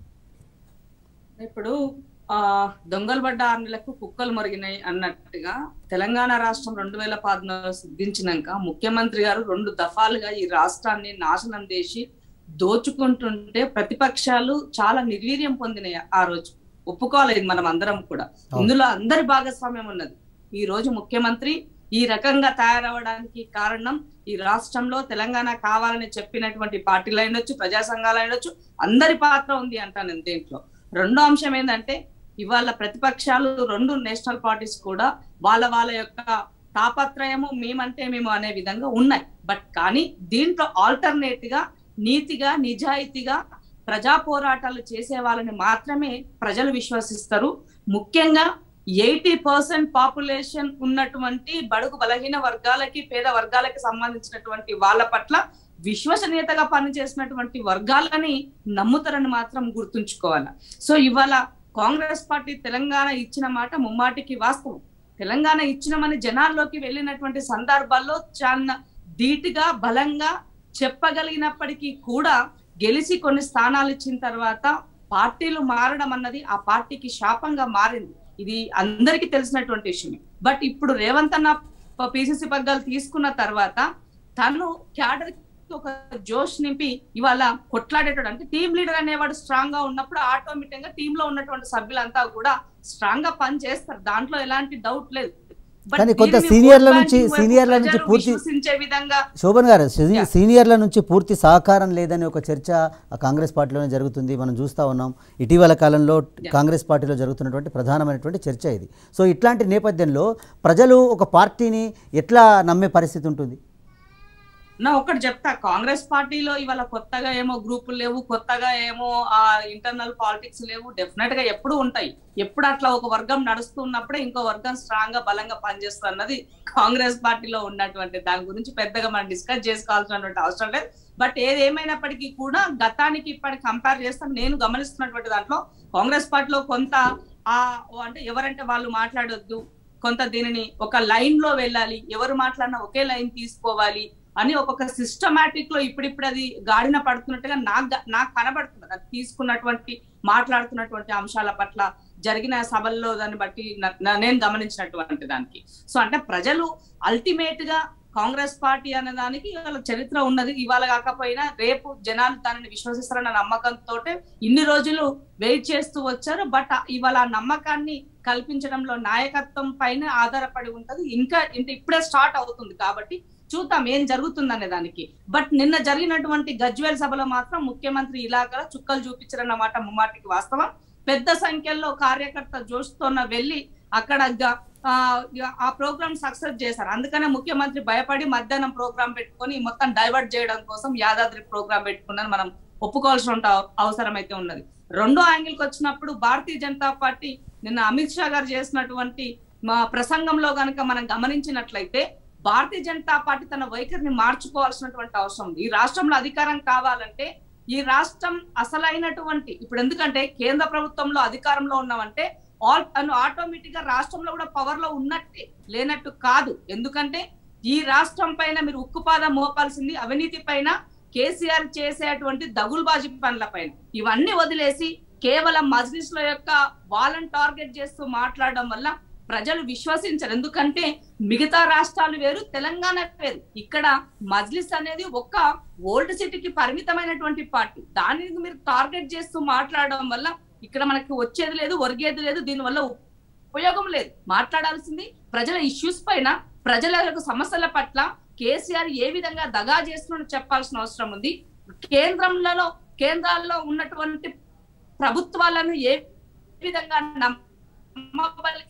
S7: ఇప్పుడు ఆ దొంగలు పడ్డ ఆరు నెలలకు కుక్కలు మరిగినాయి అన్నట్టుగా తెలంగాణ రాష్ట్రం రెండు వేల పద్నాలుగు సిద్ధించినాక ముఖ్యమంత్రి గారు రెండు దఫాలుగా ఈ రాష్ట్రాన్ని నాశనం చేసి దోచుకుంటుంటే ప్రతిపక్షాలు చాలా నిర్వీర్యం పొందినాయి ఆ రోజు ఒప్పుకోలేదు మనం అందరం కూడా ఇందులో అందరి భాగస్వామ్యం ఉన్నది ఈ రోజు ముఖ్యమంత్రి ఈ రకంగా తయారవడానికి కారణం ఈ రాష్ట్రంలో తెలంగాణ కావాలని చెప్పినటువంటి పార్టీలు అయినొచ్చు ప్రజా సంఘాలు అయినొచ్చు అందరి పాత్ర ఉంది అంటాను నేను దీంట్లో రెండో అంశం ఏంటంటే ఇవాళ ప్రతిపక్షాలు రెండు నేషనల్ పార్టీస్ కూడా వాళ్ళ వాళ్ళ యొక్క తాపత్రయము మేమంటే మేము అనే విధంగా ఉన్నాయి బట్ కానీ దీంట్లో ఆల్టర్నేట్ గా నీతిగా నిజాయితీగా ప్రజా పోరాటాలు చేసే వాళ్ళని మాత్రమే ప్రజలు విశ్వసిస్తారు ముఖ్యంగా ఎయిటీ పర్సెంట్ పాపులేషన్ ఉన్నటువంటి బడుగు బలహీన వర్గాలకి పేద వర్గాలకి సంబంధించినటువంటి వాళ్ళ పట్ల విశ్వసనీయతగా పనిచేసినటువంటి వర్గాలని నమ్ముతారని మాత్రం గుర్తుంచుకోవాలి సో ఇవాళ కాంగ్రెస్ పార్టీ తెలంగాణ ఇచ్చిన మాట ముమ్మాటికి వాస్తవం తెలంగాణ ఇచ్చినమని జనాల్లోకి వెళ్ళినటువంటి సందర్భాల్లో చాలా ధీటుగా బలంగా చెప్పగలిగినప్పటికీ కూడా గెలిచి కొన్ని స్థానాలు ఇచ్చిన తర్వాత పార్టీలు మారడం అన్నది ఆ పార్టీకి శాపంగా మారింది ఇది అందరికీ తెలిసినటువంటి విషయమే బట్ ఇప్పుడు రేవంత్ అన్న పిసిసి పగ్గాలు తీసుకున్న తర్వాత తను క్యాడర్ ఒక జోష్ నింపి ఇవాళ కొట్లాడేటోడు అంటే టీం లీడర్ అనేవాడు స్ట్రాంగ్ గా ఉన్నప్పుడు ఆటోమేటిక్ గా టీమ్ లో ఉన్నటువంటి సభ్యులంతా కూడా స్ట్రాంగ్ గా పని చేస్తారు దాంట్లో ఎలాంటి డౌట్ లేదు But
S1: కానీ కొంత
S7: దీనిని
S1: సీనియర్ల
S7: vote
S1: నుంచి-
S7: banking వైపు
S1: సీనియర్ల నుంచి
S7: ప్రజలు
S1: పూర్తి-
S7: విశ్వసించే విధంగా
S1: శోభన్ గారు సీని-
S7: Yeah.
S1: సీనియర్ల నుంచి పూర్తి సహకారం లేదనే ఒక చర్చ ఆ కాంగ్రెస్ పార్టీలోనే జరుగుతుంది మనం చూస్తూ ఉన్నాం ఇటీవల కాలంలో కాంగ్రెస్ పార్టీలో జరుగుతున్నటువంటి ప్రధానమైనటువంటి చర్చ ఇది సో ఇట్లాంటి నేపథ్యంలో ప్రజలు ఒక పార్టీని ఎట్లా నమ్మే పరిస్థితి ఉంటుంది
S7: నా ఒకటి చెప్తా కాంగ్రెస్ పార్టీలో ఇవాళ కొత్తగా ఏమో గ్రూపులు లేవు కొత్తగా ఏమో ఆ ఇంటర్నల్ పాలిటిక్స్ లేవు డెఫినెట్ గా ఎప్పుడు ఉంటాయి ఎప్పుడు అట్లా ఒక వర్గం నడుస్తున్నప్పుడే ఇంకో వర్గం స్ట్రాంగ్ గా బలంగా పనిచేస్తుంది అన్నది కాంగ్రెస్ పార్టీలో ఉన్నటువంటి దాని గురించి పెద్దగా మనం డిస్కస్ చేసుకోవాల్సినటువంటి అవసరం లేదు బట్ ఏది ఏమైనప్పటికీ కూడా గతానికి ఇప్పటికి కంపేర్ చేస్తాం నేను గమనిస్తున్నటువంటి దాంట్లో కాంగ్రెస్ పార్టీలో కొంత ఆ అంటే ఎవరంటే వాళ్ళు మాట్లాడొద్దు కొంత దీనిని ఒక లైన్ లో వెళ్ళాలి ఎవరు మాట్లాడినా ఒకే లైన్ తీసుకోవాలి అని ఒక్కొక్క సిస్టమాటిక్ లో ఇప్పుడిప్పుడు అది గాడిన పడుతున్నట్టుగా నాకు గ- నాకు కనబడుతున్నది అది తీసుకున్నటువంటి మాట్లాడుతున్నటువంటి అంశాల పట్ల జరిగిన సభల్లో దాన్ని బట్టి న- న- నేను గమనించినటువంటి దానికి సో అంటే ప్రజలు అల్టిమేట్ గా కాంగ్రెస్ పార్టీ అనే దానికి ఇవాళ చరిత్ర ఉన్నది ఇవాళ కాకపోయినా రేపు జనాలు దానిని విశ్వసిస్తారన్న నమ్మకంతో ఇన్ని రోజులు వెయిట్ చేస్తూ వచ్చారు బట్ ఇవాళ ఆ నమ్మకాన్ని కల్పించడంలో నాయకత్వం పైన ఆధారపడి ఉంటది ఇంకా ఇంత ఇప్పుడే స్టార్ట్ అవుతుంది కాబట్టి చూద్దాం ఏం జరుగుతుందనే దానికి బట్ నిన్న జరిగినటువంటి గజ్వేల్ సభలో మాత్రం ముఖ్యమంత్రి ఇలాగా చుక్కలు చూపించారన్నమాట ముమ్మాటికి వాస్తవం పెద్ద సంఖ్యలో కార్యకర్త జోష్తోన వెళ్ళి అక్కడ గ- ఆ, ఆ ప్రోగ్రామ్ సక్సెస్ చేశారు అందుకనే ముఖ్యమంత్రి భయపడి మధ్యాహ్నం ప్రోగ్రామ్ పెట్టుకొని మొత్తం డైవర్ట్ చేయడం కోసం యాదాద్రి ప్రోగ్రామ్ పెట్టుకున్నాను మనం ఒప్పుకోవాల్సిన అవసరం అయితే ఉన్నది రెండో యాంగిల్ కి వచ్చినప్పుడు భారతీయ జనతా పార్టీ నిన్న అమిత్ షా గారు చేసినటువంటి మా ప్రసంగంలో గనక మనం గమనించినట్లయితే భారతీయ జనతా పార్టీ తన వైఖరిని మార్చుకోవాల్సినటువంటి అవసరం ఉంది ఈ రాష్ట్రంలో అధికారం కావాలంటే ఈ రాష్ట్రం అసలైనటువంటి ఇప్పుడు ఎందుకంటే కేంద్ర ప్రభుత్వంలో అధికారంలో ఉన్నామంటే ఆల్ ఆటోమేటిక్ గా రాష్ట్రంలో కూడా పవర్ లో ఉన్నట్టే లేనట్టు కాదు ఎందుకంటే ఈ రాష్ట్రం పైన మీరు ఉక్కుపాదం మోపాల్సింది అవినీతి పైన కేసీఆర్ చేసేటువంటి దగులుబాజీ పనుల పైన ఇవన్నీ వదిలేసి కేవలం మజ్లిస్ లో యొక్క వాళ్ళని టార్గెట్ చేస్తూ మాట్లాడడం వల్ల ప్రజలు విశ్వసించరు ఎందుకంటే మిగతా రాష్ట్రాలు వేరు తెలంగాణ వేరు ఇక్కడ మజ్లిస్ అనేది ఒక్క ఓల్డ్ సిటీకి పరిమితమైనటువంటి పార్టీ దానిని మీరు టార్గెట్ చేస్తూ మాట్లాడడం వల్ల ఇక్కడ మనకి వచ్చేది లేదు ఒరిగేది లేదు దీనివల్ల ఉపయోగం లేదు మాట్లాడాల్సింది ప్రజల ఇష్యూస్ పైన ప్రజల యొక్క సమస్యల పట్ల కేసీఆర్ ఏ విధంగా దగా చేస్తున్నాడో చెప్పాల్సిన అవసరం ఉంది కేంద్రంలో కేంద్రాల్లో ఉన్నటువంటి ప్రభుత్వాలను ఏ విధంగా నమ్మబలికి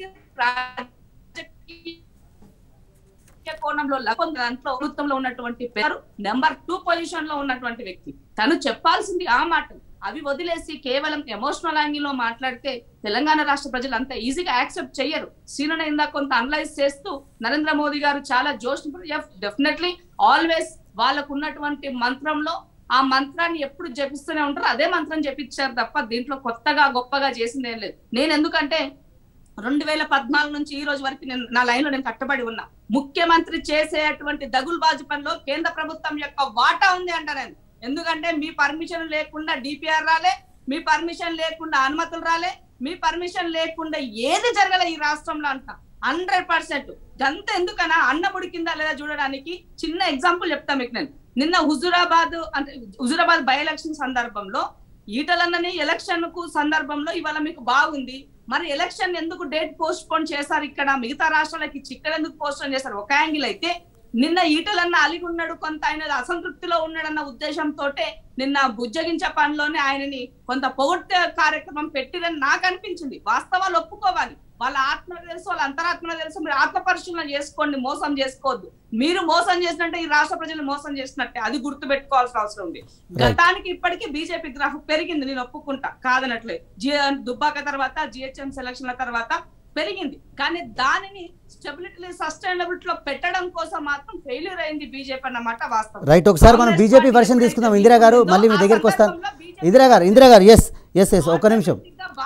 S7: రాజకీయ కోణంలో లభం దాంట్లో ప్రభుత్వంలో ఉన్నటువంటి పేరు నెంబర్ టూ పొజిషన్ లో ఉన్నటువంటి వ్యక్తి తను చెప్పాల్సింది ఆ మాట అవి వదిలేసి కేవలం ఎమోషనల్ యాంగిల్ లో మాట్లాడితే తెలంగాణ రాష్ట్ర ప్రజలు అంత ఈజీగా యాక్సెప్ట్ చేయరు సీనన ఇందాక కొంత అనలైజ్ చేస్తూ నరేంద్ర మోదీ గారు చాలా జోష్ డెఫినెట్లీ ఆల్వేస్ వాళ్ళకు ఉన్నటువంటి మంత్రంలో ఆ మంత్రాన్ని ఎప్పుడు జపిస్తూనే ఉంటారు అదే మంత్రం జపించారు తప్ప దీంట్లో కొత్తగా గొప్పగా చేసింది ఏం లేదు నేను ఎందుకంటే రెండు వేల పద్నాలుగు నుంచి ఈ రోజు వరకు నేను నా లైన్ లో నేను కట్టబడి ఉన్నా ముఖ్యమంత్రి చేసేటువంటి దగులుబాజు పనిలో కేంద్ర ప్రభుత్వం యొక్క వాటా ఉంది అంట నేను ఎందుకంటే మీ పర్మిషన్ లేకుండా డిపిఆర్ రాలే మీ పర్మిషన్ లేకుండా అనుమతులు రాలే మీ పర్మిషన్ లేకుండా ఏది జరగలే ఈ రాష్ట్రంలో అంట హండ్రెడ్ పర్సెంట్ గంత ఎందుకనా అన్నం ఉడికిందా లేదా చూడడానికి చిన్న ఎగ్జాంపుల్ చెప్తా మీకు నేను నిన్న హుజురాబాద్ అంటే హుజురాబాద్ బై ఎలక్షన్ సందర్భంలో ఈటలన్నని ఎలక్షన్ కు సందర్భంలో ఇవాళ మీకు బాగుంది మరి ఎలక్షన్ ఎందుకు డేట్ పోస్ట్ పోన్ చేశారు ఇక్కడ మిగతా రాష్ట్రాలకి ఇచ్చి ఇక్కడ ఎందుకు పోస్ట్ పోన్ చేశారు ఒక యాంగిల్ అయితే నిన్న ఈటలన్న అలిగి ఉన్నాడు కొంత ఆయన అసంతృప్తిలో ఉన్నాడన్న ఉద్దేశంతో నిన్న బుజ్జగించే పనిలోనే ఆయనని కొంత పొగొట్టే కార్యక్రమం పెట్టిరని నాకు అనిపించింది వాస్తవాలు ఒప్పుకోవాలి వాళ్ళ ఆత్మ తెలుసు వాళ్ళ అంతరాత్మ తెలుసు మీరు ఆత్మ పరిశీలన చేసుకోండి మోసం చేసుకోవద్దు మీరు మోసం చేసినట్టే ఈ రాష్ట్ర ప్రజలు మోసం చేసినట్టే అది గుర్తు పెట్టుకోవాల్సిన అవసరం ఉంది గతానికి ఇప్పటికీ బీజేపీ గ్రాఫ్ పెరిగింది నేను ఒప్పుకుంటా కాదనట్లే జి దుబ్బాక తర్వాత జిహెచ్ఎం సెలక్షన్ల తర్వాత పెరిగింది కానీ దానిని స్టెబిలిటీ సస్టైనబిలిటీ లో పెట్టడం కోసం మాత్రం ఫెయిల్యూర్ అయింది బీజేపీ అన్నమాట వాస్తవం
S1: రైట్ ఒకసారి మనం
S7: కాంగ్రెస్
S1: బీజేపీ
S7: పార్టీ
S1: వర్షన్
S7: ఎప్పుడైతే
S1: తీసుకుందాం ఇందిరా గారు
S7: ఉందో,
S1: మళ్ళీ మీ
S7: ఆ
S1: దగ్గరికి వస్తాను
S7: సందర్భంలో BJP
S1: ఇందిరా గారు ఇందిరా గారు ఎస్ ఎస్ ఎస్ ఒక నిమిషం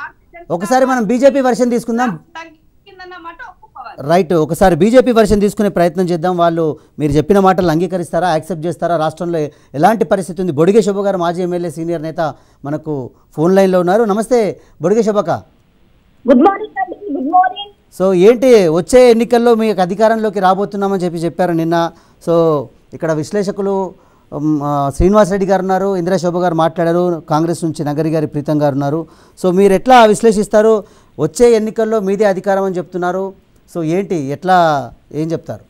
S1: ఒకసారి మనం బీజేపీ వర్షన్ తీసుకుందాం
S7: తగ్గిందన్నమాట ఒప్పుకోవాలి
S1: రైట్ ఒకసారి బీజేపీ వర్షన్ తీసుకునే ప్రయత్నం చేద్దాం వాళ్ళు మీరు చెప్పిన మాటలు అంగీకరిస్తారా యాక్సెప్ట్ చేస్తారా రాష్ట్రంలో ఎలాంటి పరిస్థితి ఉంది బొడిగే శోభ గారు మాజీ ఎమ్మెల్యే సీనియర్ నేత మనకు ఫోన్ లైన్లో ఉన్నారు నమస్తే బొడిగే శోభక
S8: గుడ్ మార్నింగ్ అండి గుడ్ మార్నింగ్
S1: సో ఏంటి వచ్చే ఎన్నికల్లో మీకు అధికారంలోకి రాబోతున్నామని చెప్పి చెప్పారు నిన్న సో ఇక్కడ విశ్లేషకులు ఉమ్, ఆ, శ్రీనివాస్ రెడ్డి గారు ఉన్నారు ఇందిరా శోభ గారు మాట్లాడారు కాంగ్రెస్ నుంచి నగరి గారి ప్రీతం గారు ఉన్నారు సో మీరు ఎట్లా విశ్లేషిస్తారు వచ్చే ఎన్నికల్లో మీదే అధికారం అని చెప్తున్నారు సో ఏంటి ఎట్లా ఏం చెప్తారు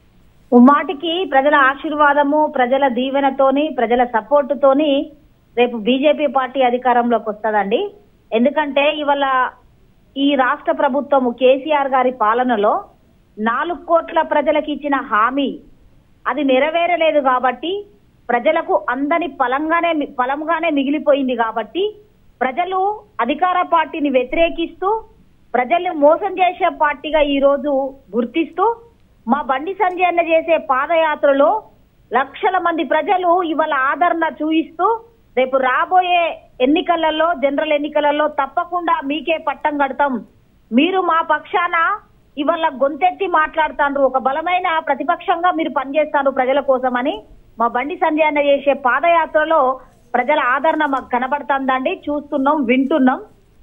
S8: మాటికి ప్రజల ఆశీర్వాదము ప్రజల దీవెనతోని ప్రజల సపోర్ట్ తోని రేపు బీజేపీ పార్టీ అధికారంలోకి వస్తుందండి ఎందుకంటే ఇవాళ ఈ రాష్ట్ర ప్రభుత్వము కేసీఆర్ గారి పాలనలో నాలుగు కోట్ల ప్రజలకు ఇచ్చిన హామీ అది నెరవేరలేదు కాబట్టి ప్రజలకు అందని ఫలంగానే ఫలంగానే మిగిలిపోయింది కాబట్టి ప్రజలు అధికార పార్టీని వ్యతిరేకిస్తూ ప్రజల్ని మోసం చేసే పార్టీగా ఈ రోజు గుర్తిస్తూ మా బండి సంజయ్ అన్న చేసే పాదయాత్రలో లక్షల మంది ప్రజలు ఇవాళ ఆదరణ చూయిస్తూ రేపు రాబోయే ఎన్నికలలో జనరల్ ఎన్నికలలో తప్పకుండా మీకే పట్టం కడతాం మీరు మా పక్షాన ఇవాళ గొంతెత్తి మాట్లాడుతాండ్రు ఒక బలమైన ప్రతిపక్షంగా మీరు పనిచేస్తాను ప్రజల కోసమని మా బండి సంజయ్ అన్న చేసే పాదయాత్రలో ప్రజల ఆదరణ మాకు కనబడుతుందండి చూస్తున్నాం వింటున్నాం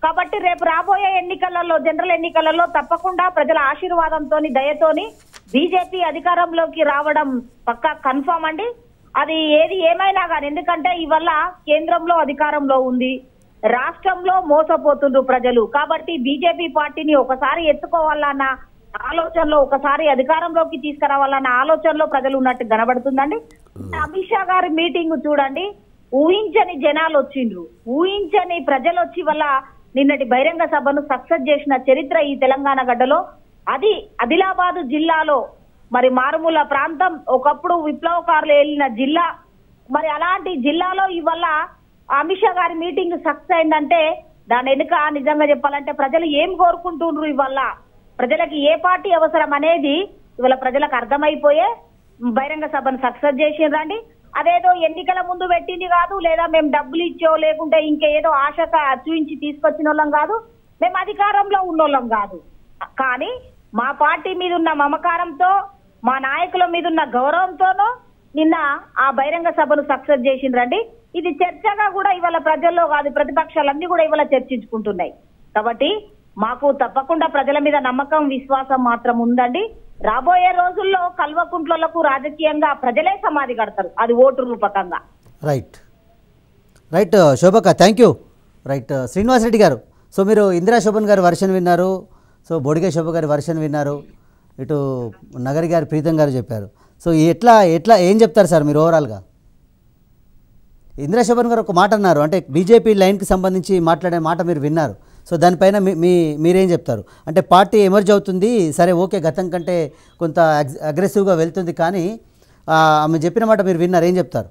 S8: కాబట్టి రేపు రాబోయే ఎన్నికలలో జనరల్ ఎన్నికలలో తప్పకుండా ప్రజల ఆశీర్వాదంతో దయతోని బీజేపీ అధికారంలోకి రావడం పక్కా కన్ఫర్మ్ అండి అది ఏది ఏమైనా కానీ ఎందుకంటే ఇవల్ల కేంద్రంలో అధికారంలో ఉంది రాష్ట్రంలో మోసపోతుండ్రు ప్రజలు కాబట్టి బీజేపీ పార్టీని ఒకసారి ఎత్తుకోవాలన్న ఆలోచనలో ఒకసారి అధికారంలోకి తీసుకురావాలన్న ఆలోచనలో ప్రజలు ఉన్నట్టు కనబడుతుందండి అమిత్ షా గారి మీటింగ్ చూడండి ఊహించని జనాలు వచ్చిండ్రు ఊహించని ప్రజలు వచ్చి వల్ల నిన్నటి బహిరంగ సభను సక్సెస్ చేసిన చరిత్ర ఈ తెలంగాణ గడ్డలో అది ఆదిలాబాదు జిల్లాలో మరి మారుమూల ప్రాంతం ఒకప్పుడు విప్లవకారులు వెళ్ళిన జిల్లా మరి అలాంటి జిల్లాలో ఇవల్ల అమిత్ షా గారి మీటింగ్ సక్సెస్ అయిందంటే దాని వెనుక నిజంగా చెప్పాలంటే ప్రజలు ఏం కోరుకుంటుండ్రు ఇవల్ల ప్రజలకి ఏ పార్టీ అవసరం అనేది ఇవాళ ప్రజలకు అర్థమైపోయే బహిరంగ సభను సక్సెస్ చేసిండ్రండి అదేదో ఎన్నికల ముందు పెట్టింది కాదు లేదా మేము డబ్బులు ఇచ్చో లేకుంటే ఇంకేదో ఆశక చూయించి తీసుకొచ్చిన వాళ్ళం కాదు మేము అధికారంలో ఉన్నోళ్ళం కాదు కానీ మా పార్టీ మీద ఉన్న మమకారంతో మా నాయకుల మీద ఉన్న గౌరవంతోనో నిన్న ఆ బహిరంగ సభను సక్సెస్ చేసిండ్రండి ఇది చర్చగా కూడా ఇవాళ ప్రజల్లో కాదు ప్రతిపక్షాలన్నీ కూడా ఇవాళ చర్చించుకుంటున్నాయి కాబట్టి మాకు తప్పకుండా ప్రజల మీద నమ్మకం విశ్వాసం మాత్రం ఉందండి రాబోయే రోజుల్లో కల్వకుంట్లకు రాజకీయంగా ప్రజలే సమాధి కడతారు అది ఓటు రూపకంగా
S1: రైట్ రైట్ శోభక్క thank you right Srinivas Reddy garu so మీరు ఇందిరా శోభన్ గారి వర్షన్ విన్నారు సో బొడిగే శోభ గారి వర్షన్ విన్నారు ఇటు నగరి గారి ప్రీతం గారు చెప్పారు సో ఎట్లా ఎట్లా ఏం చెప్తారు సార్ మీరు ఓవరాల్గా ఇందిరా శోభన్ గారు ఒక మాట అన్నారు అంటే బీజేపీ లైన్కి సంబంధించి మాట్లాడే మాట మీరు విన్నారు సో దానిపైన మీ మీ మీరేం చెప్తారు అంటే పార్టీ ఎమర్జ్ అవుతుంది సరే ఓకే గతం కంటే కొంత అగ్స్- అగ్రెసివ్గా వెళ్తుంది కానీ ఆ, ఆమె చెప్పిన మాట మీరు విన్నారు ఏం చెప్తారు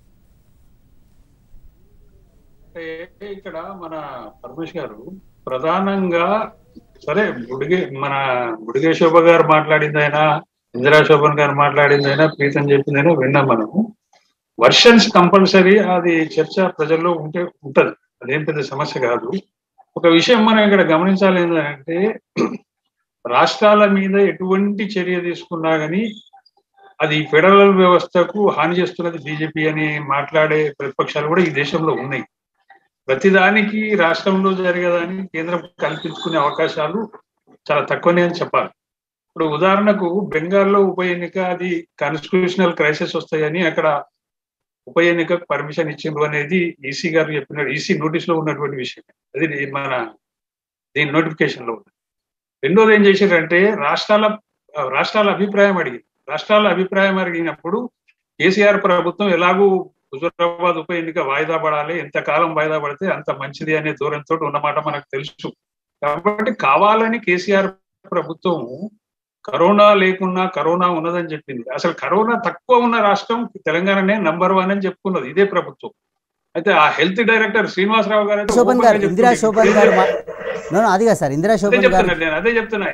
S5: అంటే ఇక్కడ మన పరమేష్ గారు ప్రధానంగా సరే బుడిగే మన బుడిగే శోభ గారు మాట్లాడిందైనా ఇందిరా శోభన్ గారు మాట్లాడిందైనా ప్రీతం చెప్పిందైనా విన్నాం మనము వర్షన్స్ కంపల్సరీ అది చర్చ ప్రజల్లో ఉంటే ఉంటది అదేం పెద్ద సమస్య కాదు ఒక విషయం మనం ఇక్కడ గమనించాలి ఏంటంటే రాష్ట్రాల మీద ఎటువంటి చర్య తీసుకున్నా గానీ అది ఫెడరల్ వ్యవస్థకు హాని చేస్తున్నది బీజేపీ అని మాట్లాడే ప్రతిపక్షాలు కూడా ఈ దేశంలో ఉన్నాయి ప్రతిదానికి రాష్ట్రంలో జరిగేదాన్ని కేంద్రం కల్పించుకునే అవకాశాలు చాలా తక్కువనే అని చెప్పాలి ఇప్పుడు ఉదాహరణకు బెంగాల్లో ఉప ఎన్నిక అది కాన్స్టిట్యూషనల్ క్రైసిస్ వస్తాయని అక్కడ ఉప ఎన్నికకు పర్మిషన్ ఇచ్చిండ్రు అనేది ఈసీ గారు చెప్పిన ఈసీ నోటీస్ లో ఉన్నటువంటి విషయం అది మన దీని నోటిఫికేషన్ లో ఉంది రెండోది ఏం చేశారంటే రాష్ట్రాల రాష్ట్రాల అభిప్రాయం అడిగింది రాష్ట్రాల అభిప్రాయం అడిగినప్పుడు కేసీఆర్ ప్రభుత్వం ఎలాగూ హుజూరాబాద్ ఉప ఎన్నిక వాయిదా పడాలి ఎంత కాలం వాయిదా పడితే అంత మంచిది అనే ధోరణితో ఉన్నమాట మనకు తెలుసు కాబట్టి కావాలని కేసీఆర్ ప్రభుత్వం కరోనా లేకున్నా కరోనా ఉన్నదని చెప్పింది అసలు కరోనా తక్కువ ఉన్న రాష్ట్రం తెలంగాణనే నంబర్ వన్ అని చెప్పుకున్నది ఇదే ప్రభుత్వం అయితే ఆ హెల్త్ డైరెక్టర్ శ్రీనివాసరావు గారు అయితే
S1: శోభన్ గారు
S5: ఓపెన్గా
S1: ఇందిరా
S5: చెప్తుండే.
S1: శోభన్ గారు మా- No, no, అది కాదు సార్ ఇందిరా
S5: అదే
S1: శోభన్ గారు
S5: చెప్తున్నా నేను అదే చెప్తున్నా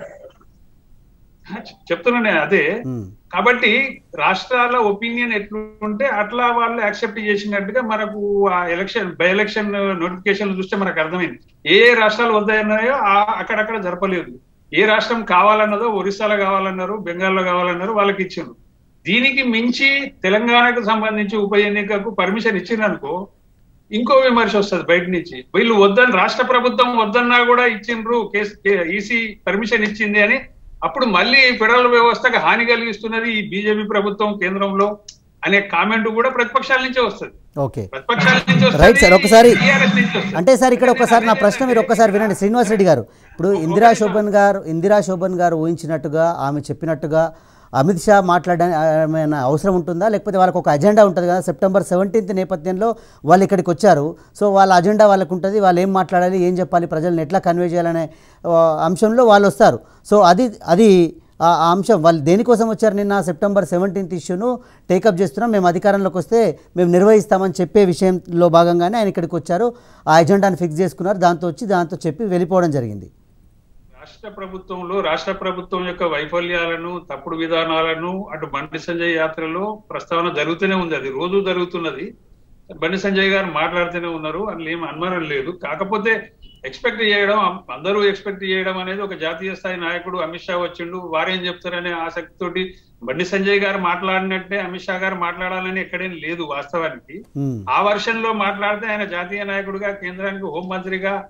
S5: చెప్తున్నా నేను అదే
S1: ఉమ్,
S5: కాబట్టి రాష్ట్రాల ఒపీనియన్ ఎట్లుంటే అట్లా వాళ్ళు యాక్సెప్ట్ చేసినట్టుగా మనకు ఆ ఎలక్షన్ బై ఎలక్షన్ నోటిఫికేషన్ చూస్తే మనకు అర్థమైంది ఏ ఏ రాష్ట్రాలు వద్దన్నాయో ఆ- అక్కడక్కడ జరపలేదు ఏ రాష్ట్రం కావాలన్నదో ఒరిస్సాలో కావాలన్నారు బెంగాల్లో కావాలన్నారు వాళ్ళకి ఇచ్చిండ్రు దీనికి మించి తెలంగాణకు సంబంధించి ఉప ఎన్నికకు పర్మిషన్ ఇచ్చిందనుకో ఇంకో విమర్శ వస్తుంది బయట నుంచి వీళ్ళు వద్దని రాష్ట్ర ప్రభుత్వం వద్దన్నా కూడా ఇచ్చిండ్రు ఈసీ పర్మిషన్ ఇచ్చింది అని అప్పుడు మళ్ళీ ఫెడరల్ వ్యవస్థకు హాని కలిగిస్తున్నది ఈ బీజేపీ ప్రభుత్వం కేంద్రంలో అనే కామెంట్ కూడా ప్రతిపక్షాల నుంచే వస్తుంది
S1: ఓకే
S5: ప్రతిపక్షాల నుంచి వస్తది,
S1: రైట్ సార్ ఒకసారి
S5: TRS నుంచి వస్తది.
S1: అంటే సార్ ఇక్కడ ఒకసారి నా ప్రశ్న మీరు ఒక్కసారి వినండి శ్రీనివాస్ రెడ్డి గారు ఇప్పుడు ఇందిరా శోభన్ గారు ఇందిరా శోభన్ గారు ఊహించినట్టుగా ఆమె చెప్పినట్టుగా అమిత్ షా మాట్లాడడానికి ఏమైనా అవసరం ఉంటుందా లేకపోతే వాళ్ళకి ఒక అజెండా ఉంటుంది కదా సెప్టెంబర్ సెవెంటీన్త్ నేపథ్యంలో వాళ్ళు ఇక్కడికి వచ్చారు సో వాళ్ళ అజెండా వాళ్ళకు ఉంటుంది వాళ్ళు ఏం మాట్లాడాలి ఏం చెప్పాలి ప్రజల్ని ఎట్లా కన్వే చేయాలనే ఆ, అంశంలో వాళ్ళు వస్తారు సో అది అది ఆ ఆ అంశం వాళ్ళు దేనికోసం వచ్చారు నిన్న సెప్టెంబర్ సెవెంటీన్త్ ఇష్యూను టేకప్ చేస్తున్నాం మేము అధికారంలోకి వస్తే మేము నిర్వహిస్తామని చెప్పే విషయంలో భాగంగానే ఆయన ఇక్కడికి వచ్చారు ఆ ఎజెండాను ఫిక్స్ చేసుకున్నారు దాంతో వచ్చి దాంతో చెప్పి వెళ్ళిపోవడం జరిగింది
S5: రాష్ట్ర ప్రభుత్వంలో రాష్ట్ర ప్రభుత్వం యొక్క వైఫల్యాలను తప్పుడు విధానాలను అటు బండి సంజయ్ యాత్రలో ప్రస్తావన జరుగుతూనే ఉంది అది రోజు జరుగుతున్నది బండి సంజయ్ గారు మాట్లాడుతూనే ఉన్నారు అందులో ఏం అనుమానం లేదు కాకపోతే ఎక్స్పెక్ట్ చేయడం అందరూ ఎక్స్పెక్ట్ చేయడం అనేది ఒక జాతీయ స్థాయి నాయకుడు అమిత్ షా వచ్చిండు వారేం చెప్తారనే ఆసక్తితోటి బండి సంజయ్ గారు మాట్లాడినట్టే అమిత్ షా గారు మాట్లాడాలని ఎక్కడేం లేదు వాస్తవానికి
S1: ఉమ్,
S5: ఆ వర్షన్ లో మాట్లాడితే ఆయన జాతీయ నాయకుడిగా కేంద్రానికి హోంమంత్రిగా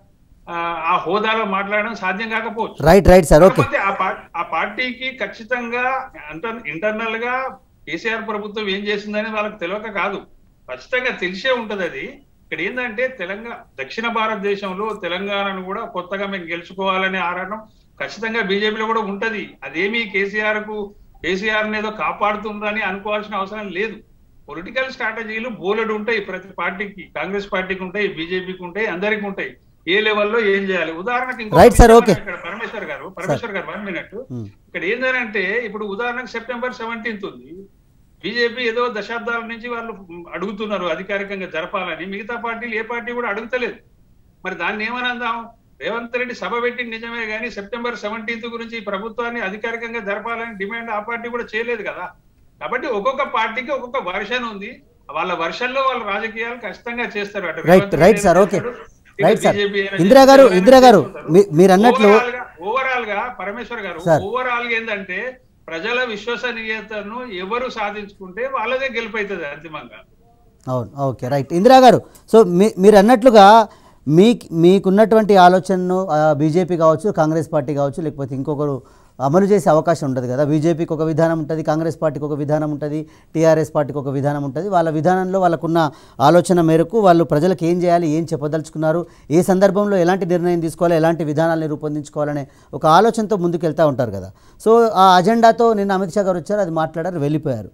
S5: ఆ, ఆ హోదాలో మాట్లాడడం సాధ్యం కాకపోవచ్చు
S1: రైట్ రైట్ సార్ ఓకే
S5: కాకపోతే ఆ పా- ఆ పార్టీకి ఖచ్చితంగా ఇంటర్నల్ గా కేసీఆర్ ప్రభుత్వం ఏం చేసిందని వాళ్ళకి తెలియక కాదు ఖచ్చితంగా తెలిసే ఉంటది అది ఇక్కడ ఏంటంటే తెలంగాణ దక్షిణ భారతదేశంలో తెలంగాణను కూడా కొత్తగా మేము గెలుచుకోవాలనే ఆరాటం ఖచ్చితంగా బీజేపీలో కూడా ఉంటది అదేమీ కేసీఆర్ కు కేసీఆర్ ఏదో కాపాడుతుందని అనుకోవాల్సిన అవసరం లేదు పొలిటికల్ స్ట్రాటజీలు బోలెడు ఉంటాయి ప్రతి పార్టీకి కాంగ్రెస్ పార్టీకి ఉంటాయి బీజేపీకి ఉంటాయి అందరికి ఉంటాయి ఏ లెవెల్లో ఏం చేయాలి ఉదాహరణకి ఇంకో
S1: Right, sir,
S5: విషయం
S1: okay.
S5: ఇక్కడ పరమేశ్వర్ గారు పరమేశ్వర్ గారు వన్ మినిట్
S1: Hmm.
S5: ఇక్కడ ఏంటంటే ఇప్పుడు ఉదాహరణకు సెప్టెంబర్ సెవెంటీన్త్ ఉంది బీజేపీ ఏదో దశాబ్దాల నుంచి వాళ్ళు అడుగుతున్నారు అధికారికంగా జరపాలని మిగతా పార్టీలు ఏ పార్టీ కూడా అడుగుతలేదు మరి దాన్ని ఏమని అందాం రేవంత్ రెడ్డి సభ పెట్టింది నిజమే కానీ సెప్టెంబర్ సెవెంటీన్త్ గురించి ఈ ప్రభుత్వాన్ని అధికారికంగా జరపాలని డిమాండ్ ఆ పార్టీ కూడా చేయలేదు కదా కాబట్టి ఒక్కొక్క పార్టీకి ఒక్కొక్క వర్షన్ ఉంది వాళ్ళ వర్షన్లో వాళ్ళ రాజకీయాలు ఖచ్చితంగా చేస్తారు అటు
S1: right
S5: Revanth
S1: right
S5: Reddy
S1: sir
S5: అయినా
S1: ఓకే
S5: చేస్తాడు, ఇటు
S1: రైట్ సార్
S5: BJP అయినా
S1: ఇందిరా గారు
S5: చేస్తాడు,
S1: ఇందిరా గారు
S5: చేస్తారు.
S1: మీ- మీరు అన్నట్లు
S5: ఓవరాల్ గా ఓవరాల్ గా పరమేశ్వర్ గారు
S1: సార్.
S5: ఓవరాల్ గా ఏంటంటే ప్రజల విశ్వసనీయతను ఎవరు సాధించుకుంటే వాళ్ళదే గెలుపైతుంది అంతిమంగా
S1: అవును ఓకే రైట్ ఇందిరా గారు సో మీ మీరు అన్నట్లుగా మీ మీకున్నటువంటి ఆలోచనను బీజేపీ కావచ్చు కాంగ్రెస్ పార్టీ కావచ్చు లేకపోతే ఇంకొకరు అమలు చేసే అవకాశం ఉంటుంది కదా బీజేపీకి ఒక విధానం ఉంటుంది కాంగ్రెస్ పార్టీకి ఒక విధానం ఉంటుంది టీఆర్ఎస్ పార్టీకి ఒక విధానం ఉంటుంది వాళ్ళ విధానంలో వాళ్ళకున్న ఆలోచన మేరకు వాళ్ళు ప్రజలకు ఏం చేయాలి ఏం చెప్పదలుచుకున్నారు ఏ సందర్భంలో ఎలాంటి నిర్ణయం తీసుకోవాలి ఎలాంటి విధానాలను రూపొందించుకోవాలనే ఒక ఆలోచనతో ముందుకు వెళ్తూ ఉంటారు కదా సో ఆ అజెండాతో నిన్న అమిత్ షా గారు వచ్చారు అది మాట్లాడారు వెళ్ళిపోయారు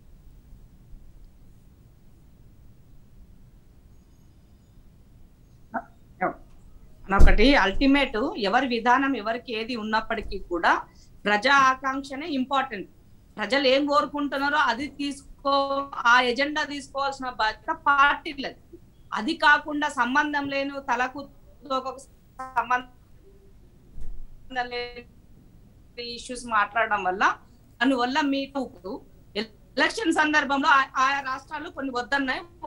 S7: ఒకటి అల్టిమేట్ ఎవరి విధానం ఎవరికి ఏది ఉన్నప్పటికీ కూడా ప్రజా ఆకాంక్షనే ఇంపార్టెంట్ ప్రజలు ఏం కోరుకుంటున్నారో అది తీసుకో ఆ ఎజెండా తీసుకోవాల్సిన బాధ్యత పార్టీలది అది కాకుండా సంబంధం లేని తలకు తోకకు సంబంధం లేని ఇష్యూస్ మాట్లాడడం వల్ల దానివల్ల మీకు ఎలక్షన్ సందర్భంలో ఆ- ఆయా రాష్ట్రాలు కొన్ని వద్దన్నాయి